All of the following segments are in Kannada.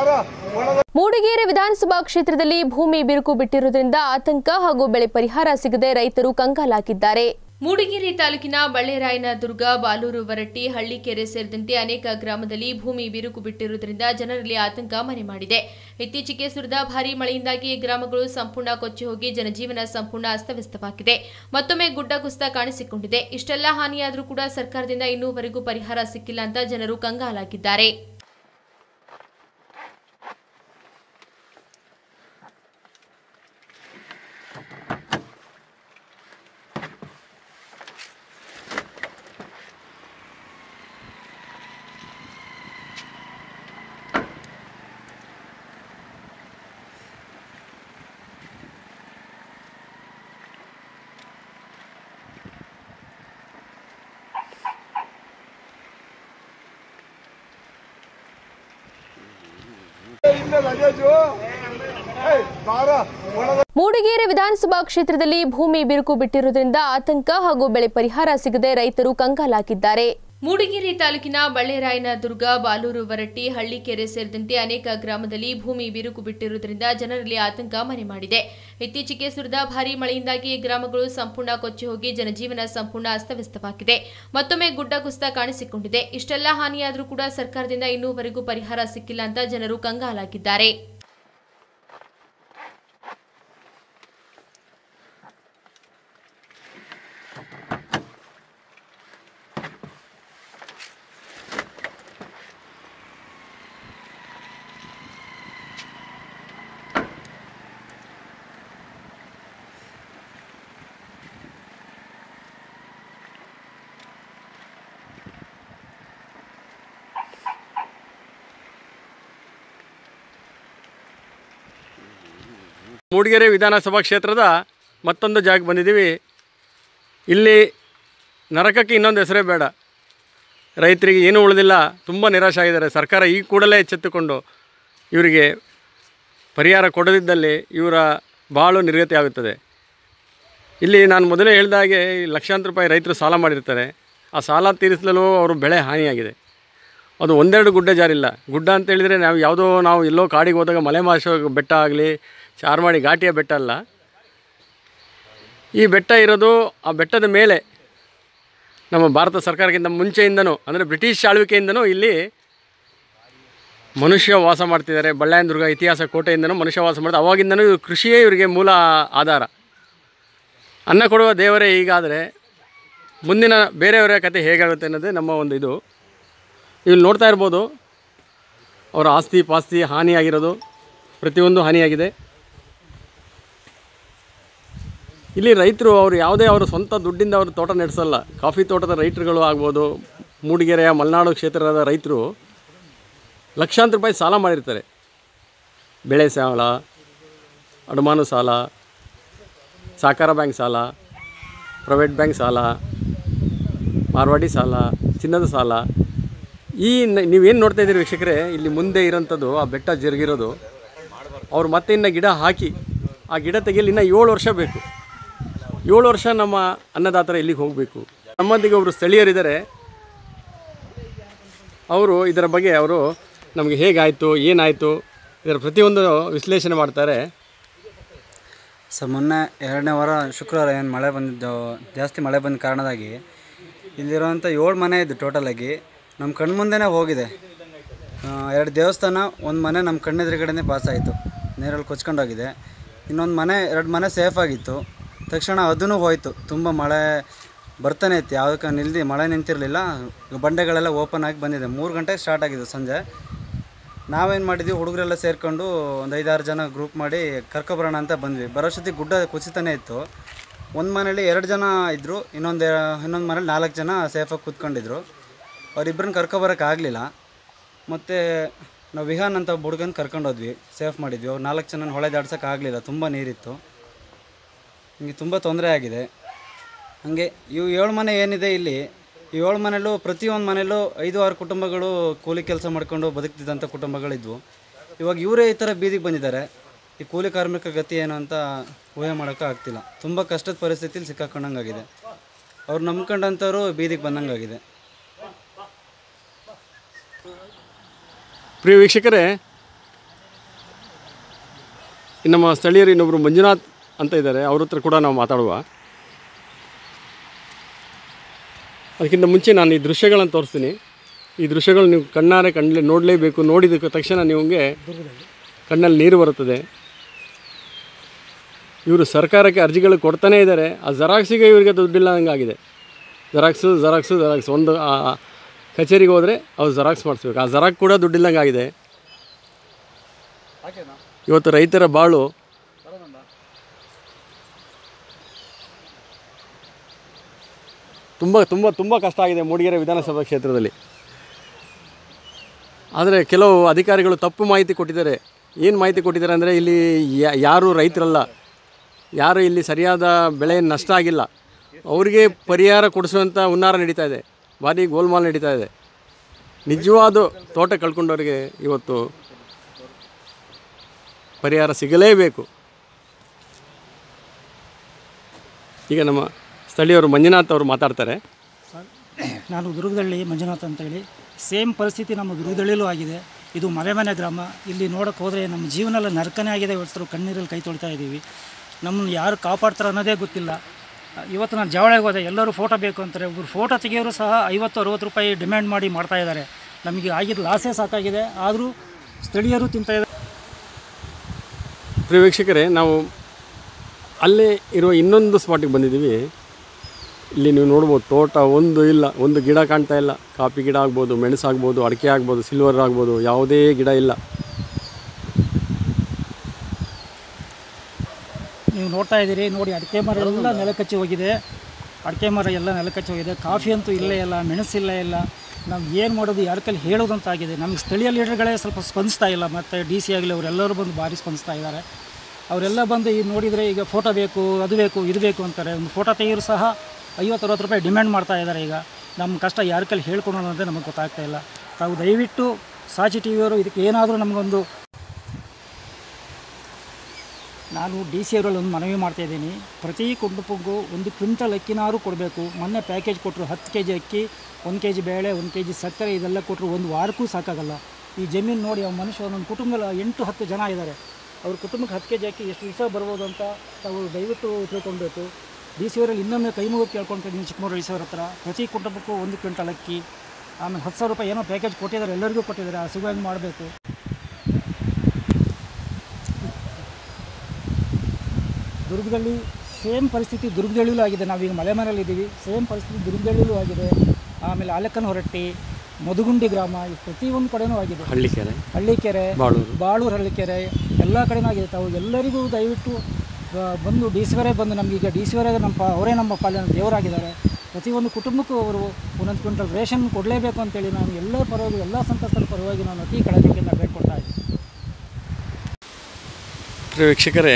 ಮೂಡಿಗೆರೆ ವಿಧಾನಸಭಾ ಕ್ಷೇತ್ರದಲ್ಲಿ ಭೂಮಿ ಬಿರುಕು ಬಿಟ್ಟಿರುವುದರಿಂದ ಆತಂಕ ಹಾಗೂ ಬೆಳೆ ಪರಿಹಾರ ಸಿಗದೆ ರೈತರು ಕಂಗಾಲಾಗಿದ್ದಾರೆ ಮೂಡಿಗೆರೆ ತಾಲೂಕಿನ ಬಳ್ಳೆರಾಯನ ದುರ್ಗ ಬಾಲೂರು ವರಟ್ಟಿ ಹಳ್ಳಿಕೆರೆ ಸೇರಿದಂತೆ ಅನೇಕ ಗ್ರಾಮದಲ್ಲಿ ಭೂಮಿ ಬಿರುಕು ಬಿಟ್ಟಿರುವುದರಿಂದ ಜನರಲ್ಲಿ ಆತಂಕ ಮನೆ ಮಾಡಿದೆ ಇತ್ತೀಚೆಗೆ ಸುರಿದ ಭಾರೀ ಮಳೆಯಿಂದಾಗಿ ಈ ಗ್ರಾಮಗಳು ಸಂಪೂರ್ಣ ಕೊಚ್ಚಿ ಹೋಗಿ ಜನಜೀವನ ಸಂಪೂರ್ಣ ಅಸ್ತವ್ಯಸ್ತವಾಗಿದೆ ಮತ್ತೊಮ್ಮೆ ಗುಡ್ಡ ಕುಸಿತ ಕಾಣಿಸಿಕೊಂಡಿದೆ ಇಷ್ಟೆಲ್ಲ ಹಾನಿಯಾದರೂ ಕೂಡ ಸರ್ಕಾರದಿಂದ ಇನ್ನೂವರೆಗೂ ಪರಿಹಾರ ಸಿಕ್ಕಿಲ್ಲ ಅಂತ ಜನರು ಕಂಗಾಲಾಗಿದ್ದಾರೆ ಮೂಡಿಗೆರೆ ವಿಧಾನಸಭಾ ಕ್ಷೇತ್ರದಲ್ಲಿ ಭೂಮಿ ಬಿರುಕು ಬಿಟ್ಟಿರುವುದರಿಂದ ಆತಂಕ ಹಾಗೂ ಬೆಳೆ ಪರಿಹಾರ ಸಿಗದೆ ರೈತರು ಕಂಗಾಲಾಗಿದ್ದಾರೆ ಮೂಡಿಗೆರೆ ತಾಲೂಕಿನ ಬಳ್ಳೆರಾಯನ ದುರ್ಗ ಬಾಲೂರು ವರಟ್ಟಿ ಹಳ್ಳಿಕೆರೆ ಸೇರಿದಂತೆ ಅನೇಕ ಗ್ರಾಮದಲ್ಲಿ ಭೂಮಿ ಬಿರುಕು ಬಿಟ್ಟಿರುವುದರಿಂದ ಜನರಲ್ಲಿ ಆತಂಕ ಮನೆ ಮಾಡಿದೆ ಇತ್ತೀಚೆಗೆ ಸುರಿದ ಭಾರೀ ಮಳೆಯಿಂದಾಗಿ ಈ ಗ್ರಾಮಗಳು ಸಂಪೂರ್ಣ ಕೊಚ್ಚಿ ಹೋಗಿ ಜನಜೀವನ ಸಂಪೂರ್ಣ ಅಸ್ತವ್ಯಸ್ತವಾಗಿದೆ ಮತ್ತೊಮ್ಮೆ ಗುಡ್ಡ ಕುಸಿತ ಕಾಣಿಸಿಕೊಂಡಿದೆ ಇಷ್ಟೆಲ್ಲ ಹಾನಿಯಾದರೂ ಕೂಡ ಸರ್ಕಾರದಿಂದ ಇನ್ನೂವರೆಗೂ ಪರಿಹಾರ ಸಿಕ್ಕಿಲ್ಲ ಅಂತ ಜನರು ಕಂಗಾಲಾಗಿದ್ದಾರೆ ಮೂಡಿಗೆರೆ ವಿಧಾನಸಭಾ ಕ್ಷೇತ್ರದ ಮತ್ತೊಂದು ಜಾಗ ಬಂದಿದ್ದೀವಿ ಇಲ್ಲಿ ನರಕಕ್ಕೆ ಇನ್ನೊಂದು ಹೆಸರೇ ಬೇಡ ರೈತರಿಗೆ ಏನೂ ಉಳಿದಿಲ್ಲ ತುಂಬ ನಿರಾಶೆ ಆಗಿದ್ದಾರೆ ಸರ್ಕಾರ ಈ ಕೂಡಲೇ ಎಚ್ಚೆತ್ತುಕೊಂಡು ಇವರಿಗೆ ಪರಿಹಾರ ಕೊಡದಿದ್ದಲ್ಲಿ ಇವರ ಬಾಳು ನಿರ್ಗತಿ ಆಗುತ್ತದೆ ಇಲ್ಲಿ ನಾನು ಮೊದಲೇ ಹೇಳಿದ ಹಾಗೆ ಈ ಲಕ್ಷಾಂತರ ರೂಪಾಯಿ ರೈತರು ಸಾಲ ಮಾಡಿರ್ತಾರೆ ಆ ಸಾಲ ತೀರಿಸಲು ಅವರು ಬೆಳೆ ಹಾನಿಯಾಗಿದೆ ಅದು ಒಂದೆರಡು ಗುಡ್ಡ ಜಾರಿಲ್ಲ ಗುಡ್ಡ ಅಂತ ಹೇಳಿದರೆ ನಾವು ಯಾವುದೋ ನಾವು ಎಲ್ಲೋ ಕಾಡಿಗೆ ಹೋದಾಗ ಮಲೆ ಮಾಶ ಬೆಟ್ಟ ಆಗಲಿ ಚಾರ್ಮಾಡಿ ಘಾಟಿಯ ಬೆಟ್ಟ ಅಲ್ಲ ಈ ಬೆಟ್ಟ ಇರೋದು ಆ ಬೆಟ್ಟದ ಮೇಲೆ ನಮ್ಮ ಭಾರತ ಸರ್ಕಾರಕ್ಕಿಂತ ಮುಂಚೆಯಿಂದನೂ ಅಂದರೆ ಬ್ರಿಟಿಷ್ ಆಳ್ವಿಕೆಯಿಂದನೂ ಇಲ್ಲಿ ಮನುಷ್ಯ ವಾಸ ಮಾಡ್ತಿದ್ದಾರೆ ಬಳ್ಳಾಯನ ದುರ್ಗ ಇತಿಹಾಸ ಕೋಟೆಯಿಂದನೂ ಮನುಷ್ಯ ವಾಸ ಮಾಡ್ತಾರೆ ಅವಾಗಿಂದನೂ ಇವ್ರು ಕೃಷಿಯೇ ಇವರಿಗೆ ಮೂಲ ಆಧಾರ ಅನ್ನ ಕೊಡುವ ದೇವರೇ ಹೀಗಾದರೆ ಮುಂದಿನ ಬೇರೆಯವರ ಕತೆ ಹೇಗಾಗುತ್ತೆ ಅನ್ನೋದೇ ನಮ್ಮ ಒಂದು ಇದು ಇಲ್ಲಿ ನೋಡ್ತಾ ಇರ್ಬೋದು ಅವರ ಆಸ್ತಿ ಪಾಸ್ತಿ ಹಾನಿಯಾಗಿರೋದು ಪ್ರತಿಯೊಂದು ಹಾನಿಯಾಗಿದೆ ಇಲ್ಲಿ ರೈತರು ಅವರು ಯಾವುದೇ ಅವರು ಸ್ವಂತ ದುಡ್ಡಿಂದ ಅವರು ತೋಟ ನಡೆಸಲ್ಲ ಕಾಫಿ ತೋಟದ ರೈತರುಗಳು ಆಗ್ಬೋದು ಮೂಡಿಗೆರೆಯ ಮಲೆನಾಡು ಕ್ಷೇತ್ರದ ರೈತರು ಲಕ್ಷಾಂತರ ರೂಪಾಯಿ ಸಾಲ ಮಾಡಿರ್ತಾರೆ ಬೆಳೆ ಸಾಲ ಅಡಮಾನು ಸಾಲ ಸಹಕಾರ ಬ್ಯಾಂಕ್ ಸಾಲ ಪ್ರೈವೇಟ್ ಬ್ಯಾಂಕ್ ಸಾಲ ಮಾರ್ವಾಡಿ ಸಾಲ ಚಿನ್ನದ ಸಾಲ ಈ ನ- ನೀವೇನು ನೋಡ್ತಾ ಇದ್ದೀರಿ ವೀಕ್ಷಕರೇ ಇಲ್ಲಿ ಮುಂದೆ ಇರೋಂಥದ್ದು ಆ ಬೆಟ್ಟ ಜರುಗಿರೋದು ಅವ್ರು ಮತ್ತೆ ಇನ್ನು ಗಿಡ ಹಾಕಿ ಆ ಗಿಡ ತೆಗೆಯಲು ಇನ್ನೂ ಏಳು ವರ್ಷ ಬೇಕು ಏಳು ವರ್ಷ ನಮ್ಮ ಅನ್ನದಾತರ ಇಲ್ಲಿಗೆ ಹೋಗಬೇಕು ನಮ್ಮೊಂದಿಗೆ ಒಬ್ಬರು ಸ್ಥಳೀಯರಿದ್ದಾರೆ ಅವರು ಇದರ ಬಗ್ಗೆ ಅವರು ನಮಗೆ ಹೇಗಾಯಿತು ಏನಾಯಿತು ಇದರ ಪ್ರತಿಯೊಂದು ವಿಶ್ಲೇಷಣೆ ಮಾಡ್ತಾರೆ ಸೊ ಮೊನ್ನೆ ಎರಡನೇ ವಾರ ಶುಕ್ರವಾರ ಏನು ಮಳೆ ಬಂದಿದ್ದು ಜಾಸ್ತಿ ಮಳೆ ಬಂದ ಕಾರಣದಾಗಿ ಇಲ್ಲಿರೋವಂಥ ಏಳು ಮನೆ ಇದ್ದು ಟೋಟಲಾಗಿ ನಮ್ಮ ಕಣ್ಮುಂದೆನೇ ಹೋಗಿದೆ ಆ, ಎರಡು ದೇವಸ್ಥಾನ ಒಂದು ಮನೆ ನಮ್ಮ ಕಣ್ಣೆದುರುಗಡೆನೇ ಪಾಸ್ ಆಯಿತು ನೀರಲ್ಲಿ ಕೊಚ್ಕೊಂಡೋಗಿದೆ ಇನ್ನೊಂದು ಮನೆ ಎರಡು ಮನೆ ಸೇಫ್ ಆಗಿತ್ತು ತಕ್ಷಣ ಅದೂ ಹೋಯಿತು ತುಂಬ ಮಳೆ ಬರ್ತಾನೆ ಇತ್ತು ಯಾವುದಕ್ಕೆ ನಿಲ್ದು ಮಳೆ ನಿಂತಿರಲಿಲ್ಲ ಬಂಡೆಗಳೆಲ್ಲ ಓಪನ್ ಆಗಿ ಬಂದಿದೆ ಮೂರು ಗಂಟೆಗೆ ಸ್ಟಾರ್ಟ್ ಆಗಿದೆ ಸಂಜೆ ನಾವೇನು ಮಾಡಿದ್ವಿ ಹುಡುಗರೆಲ್ಲ ಸೇರಿಕೊಂಡು ಒಂದು ಐದಾರು ಜನ ಗ್ರೂಪ್ ಮಾಡಿ ಕರ್ಕೊಬರೋಣ ಅಂತ ಬಂದ್ವಿ ಬರೋಷ್ಟೊತ್ತಿಗೆ ಗುಡ್ಡ ಕುಸಿತಾನೆ ಇತ್ತು ಒಂದು ಮನೇಲಿ ಎರಡು ಜನ ಇದ್ದರು ಇನ್ನೊಂದು ಇನ್ನೊಂದು ಮನೇಲಿ ನಾಲ್ಕು ಜನ ಸೇಫಾಗಿ ಕೂತ್ಕೊಂಡಿದ್ರು ಅವರಿಬ್ಬರನ್ನ ಕರ್ಕೊಬರೋಕೆ ಆಗಲಿಲ್ಲ ಮತ್ತು ನಾವು ವಿಹಾನ್ ಅಂತ ಒಬ್ಬ ಹುಡುಗನ ಕರ್ಕೊಂಡು ಹೋದ್ವಿ ಸೇಫ್ ಮಾಡಿದ್ವಿ ಅವ್ರು ನಾಲ್ಕು ಜನ ಹೊಳೆ ದಾಡ್ಸೋಕೆ ಆಗಲಿಲ್ಲ ತುಂಬ ನೀರಿತ್ತು ಹಿಂಗೆ ತುಂಬ ತೊಂದರೆ ಆಗಿದೆ ಹಾಗೆ ಇವು ಏಳು ಮನೆ ಏನಿದೆ ಇಲ್ಲಿ ಈ ಏಳು ಮನೆಯಲ್ಲೂ ಪ್ರತಿಯೊಂದು ಮನೆಯಲ್ಲೂ ಐದು ಆರು ಕುಟುಂಬಗಳು ಕೂಲಿ ಕೆಲಸ ಮಾಡ್ಕೊಂಡು ಬದುಕ್ತಿದ್ದಂಥ ಕುಟುಂಬಗಳಿದ್ವು ಇವಾಗ ಇವರೇ ಈ ಥರ ಬೀದಿಗೆ ಬಂದಿದ್ದಾರೆ ಈ ಕೂಲಿ ಕಾರ್ಮಿಕ ಗತಿ ಏನು ಅಂತ ಊಹೆ ಮಾಡೋಕ್ಕೆ ಆಗ್ತಿಲ್ಲ ತುಂಬ ಕಷ್ಟದ ಪರಿಸ್ಥಿತಿಲಿ ಸಿಕ್ಕಾಕೊಂಡಂಗಾಗಿದೆ ಅವ್ರು ನಂಬ್ಕೊಂಡಂಥವ್ರು ಬೀದಿಗೆ ಬಂದಂಗಾಗಿದೆ ಪ್ರಿಯ ವೀಕ್ಷಕರೇ ಇನ್ನು ನಮ್ಮ ಸ್ಥಳೀಯರು ಇನ್ನೊಬ್ಬರು ಮಂಜುನಾಥ್ ಅಂತ ಇದ್ದಾರೆ ಅವ್ರ ಹತ್ರ ಕೂಡ ನಾವು ಮಾತಾಡುವ ಅದಕ್ಕಿಂತ ಮುಂಚೆ ನಾನು ಈ ದೃಶ್ಯಗಳನ್ನು ತೋರಿಸ್ತೀನಿ ಈ ದೃಶ್ಯಗಳು ನೀವು ಕಣ್ಣಾರೆ ಕಣ್ಣಲ್ಲಿ ನೋಡಲೇಬೇಕು ನೋಡಿದ ತಕ್ಷಣ ನಿಮಗೆ ಕಣ್ಣಲ್ಲಿ ನೀರು ಬರುತ್ತದೆ ಇವರು ಸರ್ಕಾರಕ್ಕೆ ಅರ್ಜಿಗಳು ಕೊಡ್ತಾನೇ ಇದ್ದಾರೆ ಆ ಜೆರಾಕ್ಸಿಗೆ ಇವರಿಗೆ ದುಡ್ಡಿಲ್ಲ ಹಂಗಾಗಿದೆ ಜೆರಾಕ್ಸು ಜೆರಾಕ್ಸು ಜೆರಾಕ್ಸ್ ಒಂದು ಆ ಕಚೇರಿಗೆ ಹೋದರೆ ಅವ್ರು ಜೆರಾಕ್ಸ್ ಮಾಡಿಸ್ಬೇಕು ಆ ಜೆರಾಕ್ ಕೂಡ ದುಡ್ಡಿಲ್ಲಂಗೆ ಆಗಿದೆ ಇವತ್ತು ರೈತರ ಬಾಳು ತುಂಬ ತುಂಬ ತುಂಬ ಕಷ್ಟ ಆಗಿದೆ ಮೂಡಿಗೆರೆ ವಿಧಾನಸಭಾ ಕ್ಷೇತ್ರದಲ್ಲಿ ಆದರೆ ಕೆಲವು ಅಧಿಕಾರಿಗಳು ತಪ್ಪು ಮಾಹಿತಿ ಕೊಟ್ಟಿದ್ದಾರೆ ಏನು ಮಾಹಿತಿ ಕೊಟ್ಟಿದ್ದಾರೆ ಅಂದರೆ ಇಲ್ಲಿ ಯಾ- ಯಾರು ರೈತರಲ್ಲ ಯಾರು ಇಲ್ಲಿ ಸರಿಯಾದ ಬೆಳೆ ನಷ್ಟ ಆಗಿಲ್ಲ ಅವರಿಗೆ ಪರಿಹಾರ ಕೊಡಿಸುವಂಥ ಹುನ್ನಾರ ನಡೀತಾ ಇದೆ ಭಾರಿ ಗೋಲ್ಮಾಲ್ ನಡೀತಾ ಇದೆ ನಿಜವಾದ ತೋಟ ಕಳ್ಕೊಂಡವರಿಗೆ ಇವತ್ತು ಪರಿಹಾರ ಸಿಗಲೇಬೇಕು ಈಗ ನಮ್ಮ ಸ್ಥಳೀಯರು ಮಂಜುನಾಥ್ ಅವರು ಮಾತಾಡ್ತಾರೆ ನಾನು ದುರ್ಗದಳ್ಳಿ ಮಂಜುನಾಥ್ ಅಂತೇಳಿ ಸೇಮ್ ಪರಿಸ್ಥಿತಿ ನಮ್ಮ ದುರ್ಗದಳ್ಳಿಲೂ ಆಗಿದೆ ಇದು ಮಲೆ ಮನೆ ಗ್ರಾಮ ಇಲ್ಲಿ ನೋಡೋಕೆ ಹೋದರೆ ನಮ್ಮ ಜೀವನ ಎಲ್ಲ ನರಕನೇ ಆಗಿದೆ ಇವತ್ತು ಕಣ್ಣೀರಲ್ಲಿ ಕೈ ತೊಳಿತಾ ಇದ್ದೀವಿ ನಮ್ಮನ್ನು ಯಾರು ಕಾಪಾಡ್ತಾರೆ ಅನ್ನೋದೇ ಗೊತ್ತಿಲ್ಲ ಇವತ್ತು ನಾನು ಜವಳಿಗೆ ಹೋದೆ ಎಲ್ಲರೂ ಫೋಟೋ ಬೇಕು ಅಂತಾರೆ ಒಬ್ಬರು ಫೋಟೋ ತೆಗಿಯೋರು ಸಹ ಐವತ್ತು ಅರುವತ್ತು ರೂಪಾಯಿ ಡಿಮ್ಯಾಂಡ್ ಮಾಡಿ ಮಾಡ್ತಾ ಇದ್ದಾರೆ ನಮಗೆ ಆಗಿದ್ದು ಲಾಸೇ ಸಾಕಾಗಿದೆ ಆದರೂ ಸ್ಥಳೀಯರು ತಿಂತಾ ಇದ್ದಾರೆ ಪ್ರಿಯ ವೀಕ್ಷಕರೇ ನಾವು ಅಲ್ಲೇ ಇರುವ ಇನ್ನೊಂದು ಸ್ಪಾಟಿಗೆ ಬಂದಿದ್ದೀವಿ ಇಲ್ಲಿ ನೀವು ನೋಡ್ಬೋದು ತೋಟ ಒಂದು ಇಲ್ಲ ಒಂದು ಗಿಡ ಕಾಣ್ತಾ ಇಲ್ಲ ಕಾಫಿ ಗಿಡ ಆಗ್ಬೋದು ಮೆಣಸು ಆಗ್ಬೋದು ಅಡಿಕೆ ಆಗ್ಬೋದು ಸಿಲ್ವರ್ ಆಗ್ಬೋದು ಯಾವುದೇ ಗಿಡ ಇಲ್ಲ ನೀವು ನೋಡ್ತಾ ಇದ್ದೀರಿ ನೋಡಿ ಅಡಿಕೆ ಮರ ಎಲ್ಲ ನೆಲಕಚ್ಚಿ ಹೋಗಿದೆ ಅಡಿಕೆ ಮರ ಎಲ್ಲ ನೆಲಕಚ್ಚಿ ಹೋಗಿದೆ ಕಾಫಿ ಅಂತೂ ಇಲ್ಲೇ ಇಲ್ಲ ಮೆಣಸಿಲ್ಲ ಇಲ್ಲ ನಾವು ಏನು ಮಾಡೋದು ಯಾರ ಕೈಲಿ ಹೇಳೋದಂತಾಗಿದೆ ನಮಗೆ ಸ್ಥಳೀಯ ಲೀಡರ್ಗಳೇ ಸ್ವಲ್ಪ ಸ್ಪಂದಿಸ್ತಾ ಇಲ್ಲ ಮತ್ತು ಡಿ ಸಿ ಆಗಲಿ ಅವರೆಲ್ಲರೂ ಬಂದು ಭಾರಿ ಸ್ಪಂದಿಸ್ತಾ ಇದ್ದಾರೆ ಅವರೆಲ್ಲ ಬಂದು ಈಗ ನೋಡಿದರೆ ಈಗ ಫೋಟೋ ಬೇಕು ಅದು ಬೇಕು ಇದು ಬೇಕು ಅಂತಾರೆ ಒಂದು ಫೋಟೋ ತೆಗೆಯೋರು ಸಹ ಐವತ್ತು ಅರವತ್ತು ರೂಪಾಯಿ ಡಿಮ್ಯಾಂಡ್ ಮಾಡ್ತಾ ಇದ್ದಾರೆ ಈಗ ನಮ್ಮ ಕಷ್ಟ ಯಾರ ಕೈಲಿ ಹೇಳ್ಕೊಳೋಣ ಅನ್ನೋದೇ ನಮಗೆ ಗೊತ್ತಾಗ್ತಾ ಇಲ್ಲ ತಾವು ದಯವಿಟ್ಟು ಸಾಚಿ ಟಿ ವಿಯವರು ಇದಕ್ಕೆ ಏನಾದರೂ ನಮಗೊಂದು ನಾನು ಡಿ ಸಿ ಅವರಲ್ಲಿ ಒಂದು ಮನವಿ ಮಾಡ್ತಾ ಇದ್ದೀನಿ ಪ್ರತಿ ಕುಟುಂಬಕ್ಕೂ ಒಂದು ಕ್ವಿಂಟಲ್ ಅಕ್ಕಿನಾರು ಕೊಡಬೇಕು ಮೊನ್ನೆ ಪ್ಯಾಕೇಜ್ ಕೊಟ್ಟರು ಹತ್ತು ಕೆ ಜಿ ಅಕ್ಕಿ ಒಂದು ಕೆ ಜಿ ಬೇಳೆ ಒಂದು ಕೆ ಜಿ ಸಕ್ಕರೆ ಇದೆಲ್ಲ ಕೊಟ್ಟರು ಒಂದು ವಾರಕ್ಕೂ ಸಾಕಾಗಲ್ಲ ಈ ಜಮೀನು ನೋಡಿ ಆ ಮನುಷ್ಯ ಒಂದೊಂದು ಕುಟುಂಬದಲ್ಲಿ ಎಂಟು ಹತ್ತು ಜನ ಇದ್ದಾರೆ ಅವ್ರ ಕುಟುಂಬಕ್ಕೆ ಹತ್ತು ಕೆ ಜಿ ಅಕ್ಕಿ ಎಷ್ಟು ದಿವಸ ಬರ್ಬೋದು ಅಂತ ತಾವು ದಯವಿಟ್ಟು ತಿಳ್ಕೊಳ್ಬೇಕು ಡಿ ಸಿ ಅವರಲ್ಲಿ ಇನ್ನೊಮ್ಮೆ ಕೈ ಮುಗಿದು ಕೇಳ್ಕೊಳ್ತಿದ್ದೀನಿ ಚಿಕ್ಕಮೂರು ಡಿ ಸಿ ಅವ್ರ ಹತ್ರ ಪ್ರತಿ ಕುಟುಂಬಕ್ಕೂ ಒಂದು ಕ್ವಿಂಟಲ್ ಅಕ್ಕಿ ಆಮೇಲೆ ಹತ್ತು ಸಾವಿರ ರೂಪಾಯಿ ಏನೋ ಪ್ಯಾಕೇಜ್ ಕೊಟ್ಟಿದ್ದಾರೆ ಎಲ್ಲರಿಗೂ ಕೊಟ್ಟಿದ್ದಾರೆ ಆ ಸಿಗುವಂಗೆ ಮಾಡಬೇಕು ದುರ್ಗದಲ್ಲಿ ಸೇಮ್ ಪರಿಸ್ಥಿತಿ ದುರ್ಗದಳ್ಳಿಲೂ ಆಗಿದೆ ನಾವೀಗ ಮಲೆ ಮನೇಲಿ ಇದ್ದೀವಿ ಸೇಮ್ ಪರಿಸ್ಥಿತಿ ದುರ್ಗದಳ್ಳಿಲೂ ಆಗಿದೆ ಆಮೇಲೆ ಆಲಕ್ಕನ ಹೊರಟ್ಟಿ ಮಧುಗುಂಡಿ ಗ್ರಾಮ ಇದು ಪ್ರತಿಯೊಂದು ಕಡೆನೂ ಆಗಿದೆ ಹಳ್ಳಿಕೆರೆ ಹಳ್ಳಿಕೆರೆ ಬಾಳೂರು ಬಾಳೂರು ಹಳ್ಳಿಕೆರೆ ಎಲ್ಲ ಕಡೆನೂ ಆಗಿದೆ ತಾವು ಎಲ್ಲರಿಗೂ ದಯವಿಟ್ಟು ಆ, ಬಂದು ಡಿ ಸಿ ಅವರೇ ಬಂದು ನಮಗೀಗ ಡಿ ಸಿ ಅವರೇ ನಮ್ಮ ಪ- ಅವರೇ ನಮ್ಮ ಪಾಲಿನ ದೇವರಾಗಿದ್ದಾರೆ ಪ್ರತಿಯೊಂದು ಕುಟುಂಬಕ್ಕೂ ಅವರು ಒಂದೊಂದು ಕ್ವಿಂಟಲ್ ರೇಷನ್ ಕೊಡಲೇಬೇಕು ಅಂತೇಳಿ ನಾನು ಎಲ್ಲರ ಪರವಾಗಿ ಎಲ್ಲ ಸಂತ್ರಸ್ತರ ಪರವಾಗಿ ನಾನು ಅತಿ ಕಳಕಳಿಯಿಂದ ಬೇಡ್ಕೊಳ್ತಾ ಇದ್ದೀನಿ ಪ್ರಿಯ ವೀಕ್ಷಕರೇ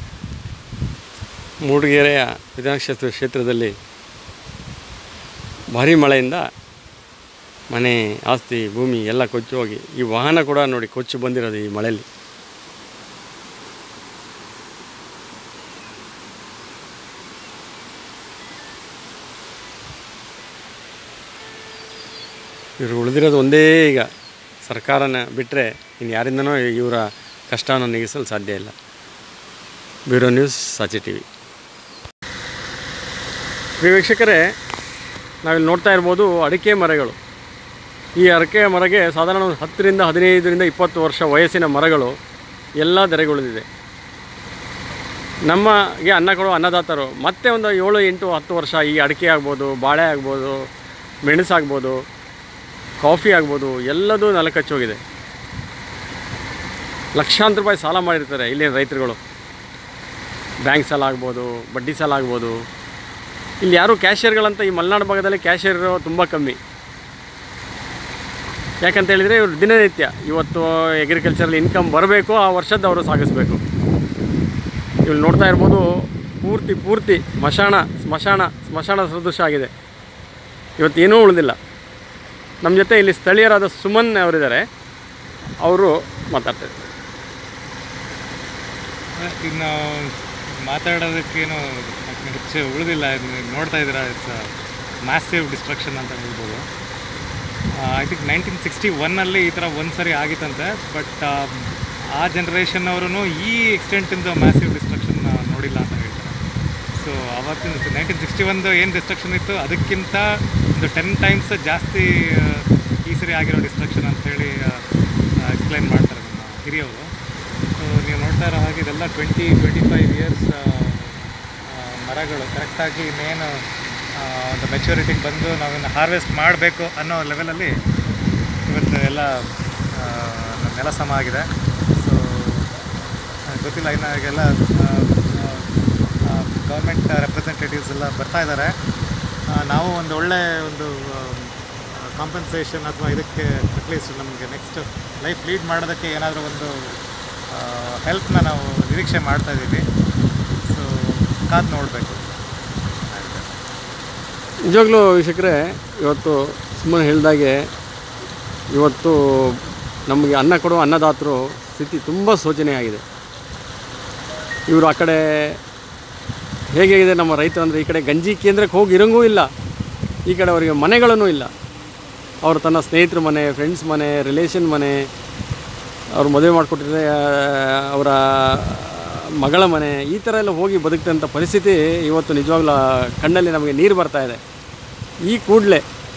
ಮೂಡಿಗೆರೆಯ ವಿಧಾನಕ್ಷೇತ್ರ ಕ್ಷೇತ್ರದಲ್ಲಿ ಭಾರಿ ಮಳೆಯಿಂದ ಮನೆ ಆಸ್ತಿ ಭೂಮಿ ಎಲ್ಲ ಕೊಚ್ಚಿ ಹೋಗಿ ಈ ವಾಹನ ಕೂಡ ನೋಡಿ ಕೊಚ್ಚಿ ಬಂದಿರೋದು ಈ ಮಳೆಯಲ್ಲಿ ಇವರು ಉಳಿದಿರೋದು ಒಂದೇ ಈಗ ಸರ್ಕಾರನ ಬಿಟ್ಟರೆ ಇನ್ನು ಯಾರಿಂದನೂ ಇವರ ಕಷ್ಟವನ್ನು ನೀಗಿಸಲು ಸಾಧ್ಯ ಇಲ್ಲ bureau news Sachi T V ಪ್ರಿಯ ವೀಕ್ಷಕರೇ ನಾವಿಲ್ಲಿ ನೋಡ್ತಾ ಇರ್ಬೋದು ಅಡಿಕೆ ಮರಗಳು ಈ ಅಡಿಕೆ ಮರಗೆ ಸಾಧಾರಣ ಒಂದು ಹತ್ತರಿಂದ ಹದಿನೈದರಿಂದ ಇಪ್ಪತ್ತು ವರ್ಷ ವಯಸ್ಸಿನ ಮರಗಳು ಎಲ್ಲ ಧರೆಗುಳಿದಿದೆ ನಮಗೆ ಅನ್ನ ಕೊಡೋ ಅನ್ನದಾತರು ಮತ್ತೆ ಒಂದು ಏಳು ಎಂಟು ಹತ್ತು ವರ್ಷ ಈ ಅಡಿಕೆ ಆಗ್ಬೋದು ಬಾಳೆ ಆಗ್ಬೋದು ಮೆಣಸಾಗ್ಬೋದು ಕಾಫಿ ಆಗ್ಬೋದು ಎಲ್ಲದೂ ನೆಲಕಚ್ಚೋಗಿದೆ ಲಕ್ಷಾಂತರ ರೂಪಾಯಿ ಸಾಲ ಮಾಡಿರ್ತಾರೆ ಇಲ್ಲಿನ ರೈತರುಗಳು ಬ್ಯಾಂಕ್ ಸಾಲ ಆಗ್ಬೋದು ಬಡ್ಡಿ ಸಾಲ ಆಗ್ಬೋದು ಇಲ್ಲಿ ಯಾರು ಕ್ಯಾಶಿಯರ್ಗಳಂತ ಈ ಮಲೆನಾಡು ಭಾಗದಲ್ಲಿ ಕ್ಯಾಶಿಯರ್ ತುಂಬ ಕಮ್ಮಿ ಯಾಕಂತ ಹೇಳಿದರೆ ಇವರು ದಿನನಿತ್ಯ ಇವತ್ತು ಅಗ್ರಿಕಲ್ಚರಲ್ಲಿ ಇನ್ಕಮ್ ಬರಬೇಕು ಆ ವರ್ಷದ ಅವರು ಸಾಗಿಸ್ಬೇಕು ಇಲ್ಲಿ ನೋಡ್ತಾ ಇರ್ಬೋದು ಪೂರ್ತಿ ಪೂರ್ತಿ ಸ್ಮಶಾನ ಸ್ಮಶಾನ ಸ್ಮಶಾನ ಸದೃಶ ಆಗಿದೆ ಇವತ್ತು ಏನೂ ಉಳಿದಿಲ್ಲ ನಮ್ಮ ಜೊತೆ ಇಲ್ಲಿ ಸ್ಥಳೀಯರಾದ ಸುಮನ್ ಅವರಿದ್ದಾರೆ ಅವರು ಮಾತಾಡ್ತಾರೆ ಇನ್ನು ಮಾತಾಡೋದಕ್ಕೇನು ಹೆಚ್ಚು ಉಳಿದಿಲ್ಲ ಇನ್ನು ನೋಡ್ತಾ ಇದ್ದೀರಾ ಇಟ್ಸ್ ಮ್ಯಾಸಿವ್ ಡಿಸ್ಟ್ರಕ್ಷನ್ ಅಂತ ಹೇಳ್ಬೋದು ಐ ಥಿಂಕ್ ನೈನ್ಟೀನ್ ಸಿಕ್ಸ್ಟಿ ಒನ್ನಲ್ಲಿ ಈ ಥರ ಒಂದು ಸರಿ ಆಗಿತ್ತಂತೆ ಬಟ್ ಆ ಜನ್ರೇಷನ್ ಅವರು ಈ ಎಕ್ಸ್ಟೆಂಟಿಂದ ಮ್ಯಾಸಿವ್ ಡಿಸ್ಟ್ರಕ್ಷನ್ ನೋಡಿಲ್ಲ ಅಂತ ಹೇಳ್ತಾರೆ ಸೊ ಅವತ್ತಿನ ನೈನ್ಟೀನ್ ಸಿಕ್ಸ್ಟಿ ಒಂದು ಏನು ಡಿಸ್ಟ್ರಕ್ಷನ್ ಇತ್ತು ಅದಕ್ಕಿಂತ ಒಂದು ಟೆನ್ ಟೈಮ್ಸ್ ಜಾಸ್ತಿ ಆ, ಈ ಸರಿ ಆಗಿರೋ ಡಿಸ್ಟ್ರಕ್ಷನ್ ಅಂಥೇಳಿ ಎಕ್ಸ್ಪ್ಲೈನ್ ಮಾಡ್ತಾರೆ ನಮ್ಮ ಹಿರಿಯವರು ಸೊ ನೀವು ನೋಡ್ತಾ ಇರೋ ಹಾಗೆ ಇದೆಲ್ಲ ಟ್ವೆಂಟಿ ಟ್ವೆಂಟಿ ಫೈವ್ ಇಯರ್ಸ್ ಮರಗಳು ಕರೆಕ್ಟಾಗಿ ಇನ್ನೇನು ಆ, ಒಂದು ಮೆಚುರಿಟಿಗೆ ಬಂದು ನಾವಿನ್ನು ಹಾರ್ವೆಸ್ಟ್ ಮಾಡಬೇಕು ಅನ್ನೋ ಲೆವೆಲಲ್ಲಿ ಇವತ್ತು ಎಲ್ಲ ಆ, ನೆಲ ಸಮ ಆಗಿದೆ ಸೊ ಗೊತ್ತಿಲ್ಲ ಇನ್ನು ಈಗೆಲ್ಲ ಗೌರ್ಮೆಂಟ್ ರೆಪ್ರೆಸೆಂಟೇಟಿವ್ಸ್ ಎಲ್ಲ ಬರ್ತಾ ಇದ್ದಾರೆ ಆ, ನಾವು ಒಂದು ಒಳ್ಳೆ ಒಂದು ಕಾಂಪನ್ಸೇಷನ್ ಅಥವಾ ಇದಕ್ಕೆ ಅಟ್ಲೀಸ್ಟ್ ನಮಗೆ ನೆಕ್ಸ್ಟ್ ಲೈಫ್ ಲೀಡ್ ಮಾಡೋದಕ್ಕೆ ಏನಾದರೂ ಒಂದು ಹೆಲ್ಪ್ನ ನಾವು ನಿರೀಕ್ಷೆ ಮಾಡ್ತಾ ಇದ್ದೀವಿ ಸೊ ಕಾದು ನೋಡಬೇಕು ನಿಜವಾಗ್ಲೂ ವೀಕ್ಷಕರೇ ಇವತ್ತು ಸುಮ್ಮನೆ ಹೇಳಿದಾಗೆ ಇವತ್ತು ನಮಗೆ ಅನ್ನ ಕೊಡುವ ಅನ್ನದಾತರು ಸ್ಥಿತಿ ತುಂಬ ಶೋಚನೀಯವಾಗಿದೆ ಇವರು ಆ ಕಡೆ ಹೇಗಿದೆ ನಮ್ಮ ರೈತರು ಅಂದರೆ ಈ ಕಡೆ ಗಂಜಿ ಕೇಂದ್ರಕ್ಕೆ ಹೋಗಿ ಇರಂಗೂ ಇಲ್ಲ ಈ ಕಡೆ ಅವರಿಗೆ ಮನೆಗಳೂ ಇಲ್ಲ ಅವರು ತನ್ನ ಸ್ನೇಹಿತರ ಮನೆ ಫ್ರೆಂಡ್ಸ್ ಮನೆ ರಿಲೇಷನ್ ಮನೆ ಅವ್ರು ಮದುವೆ ಮಾಡಿಕೊಟ್ಟಿದ್ರೆ ಅವರ ಮಗಳ ಮನೆ ಈ ಥರ ಎಲ್ಲ ಹೋಗಿ ಬದುಕ್ತಂಥ ಪರಿಸ್ಥಿತಿ ಇವತ್ತು ನಿಜವಾಗ್ಲೂ ಆ ಕಣ್ಣಲ್ಲಿ ನಮಗೆ ನೀರು ಬರ್ತಾ ಇದೆ ಈ ಕೂಡಲೇ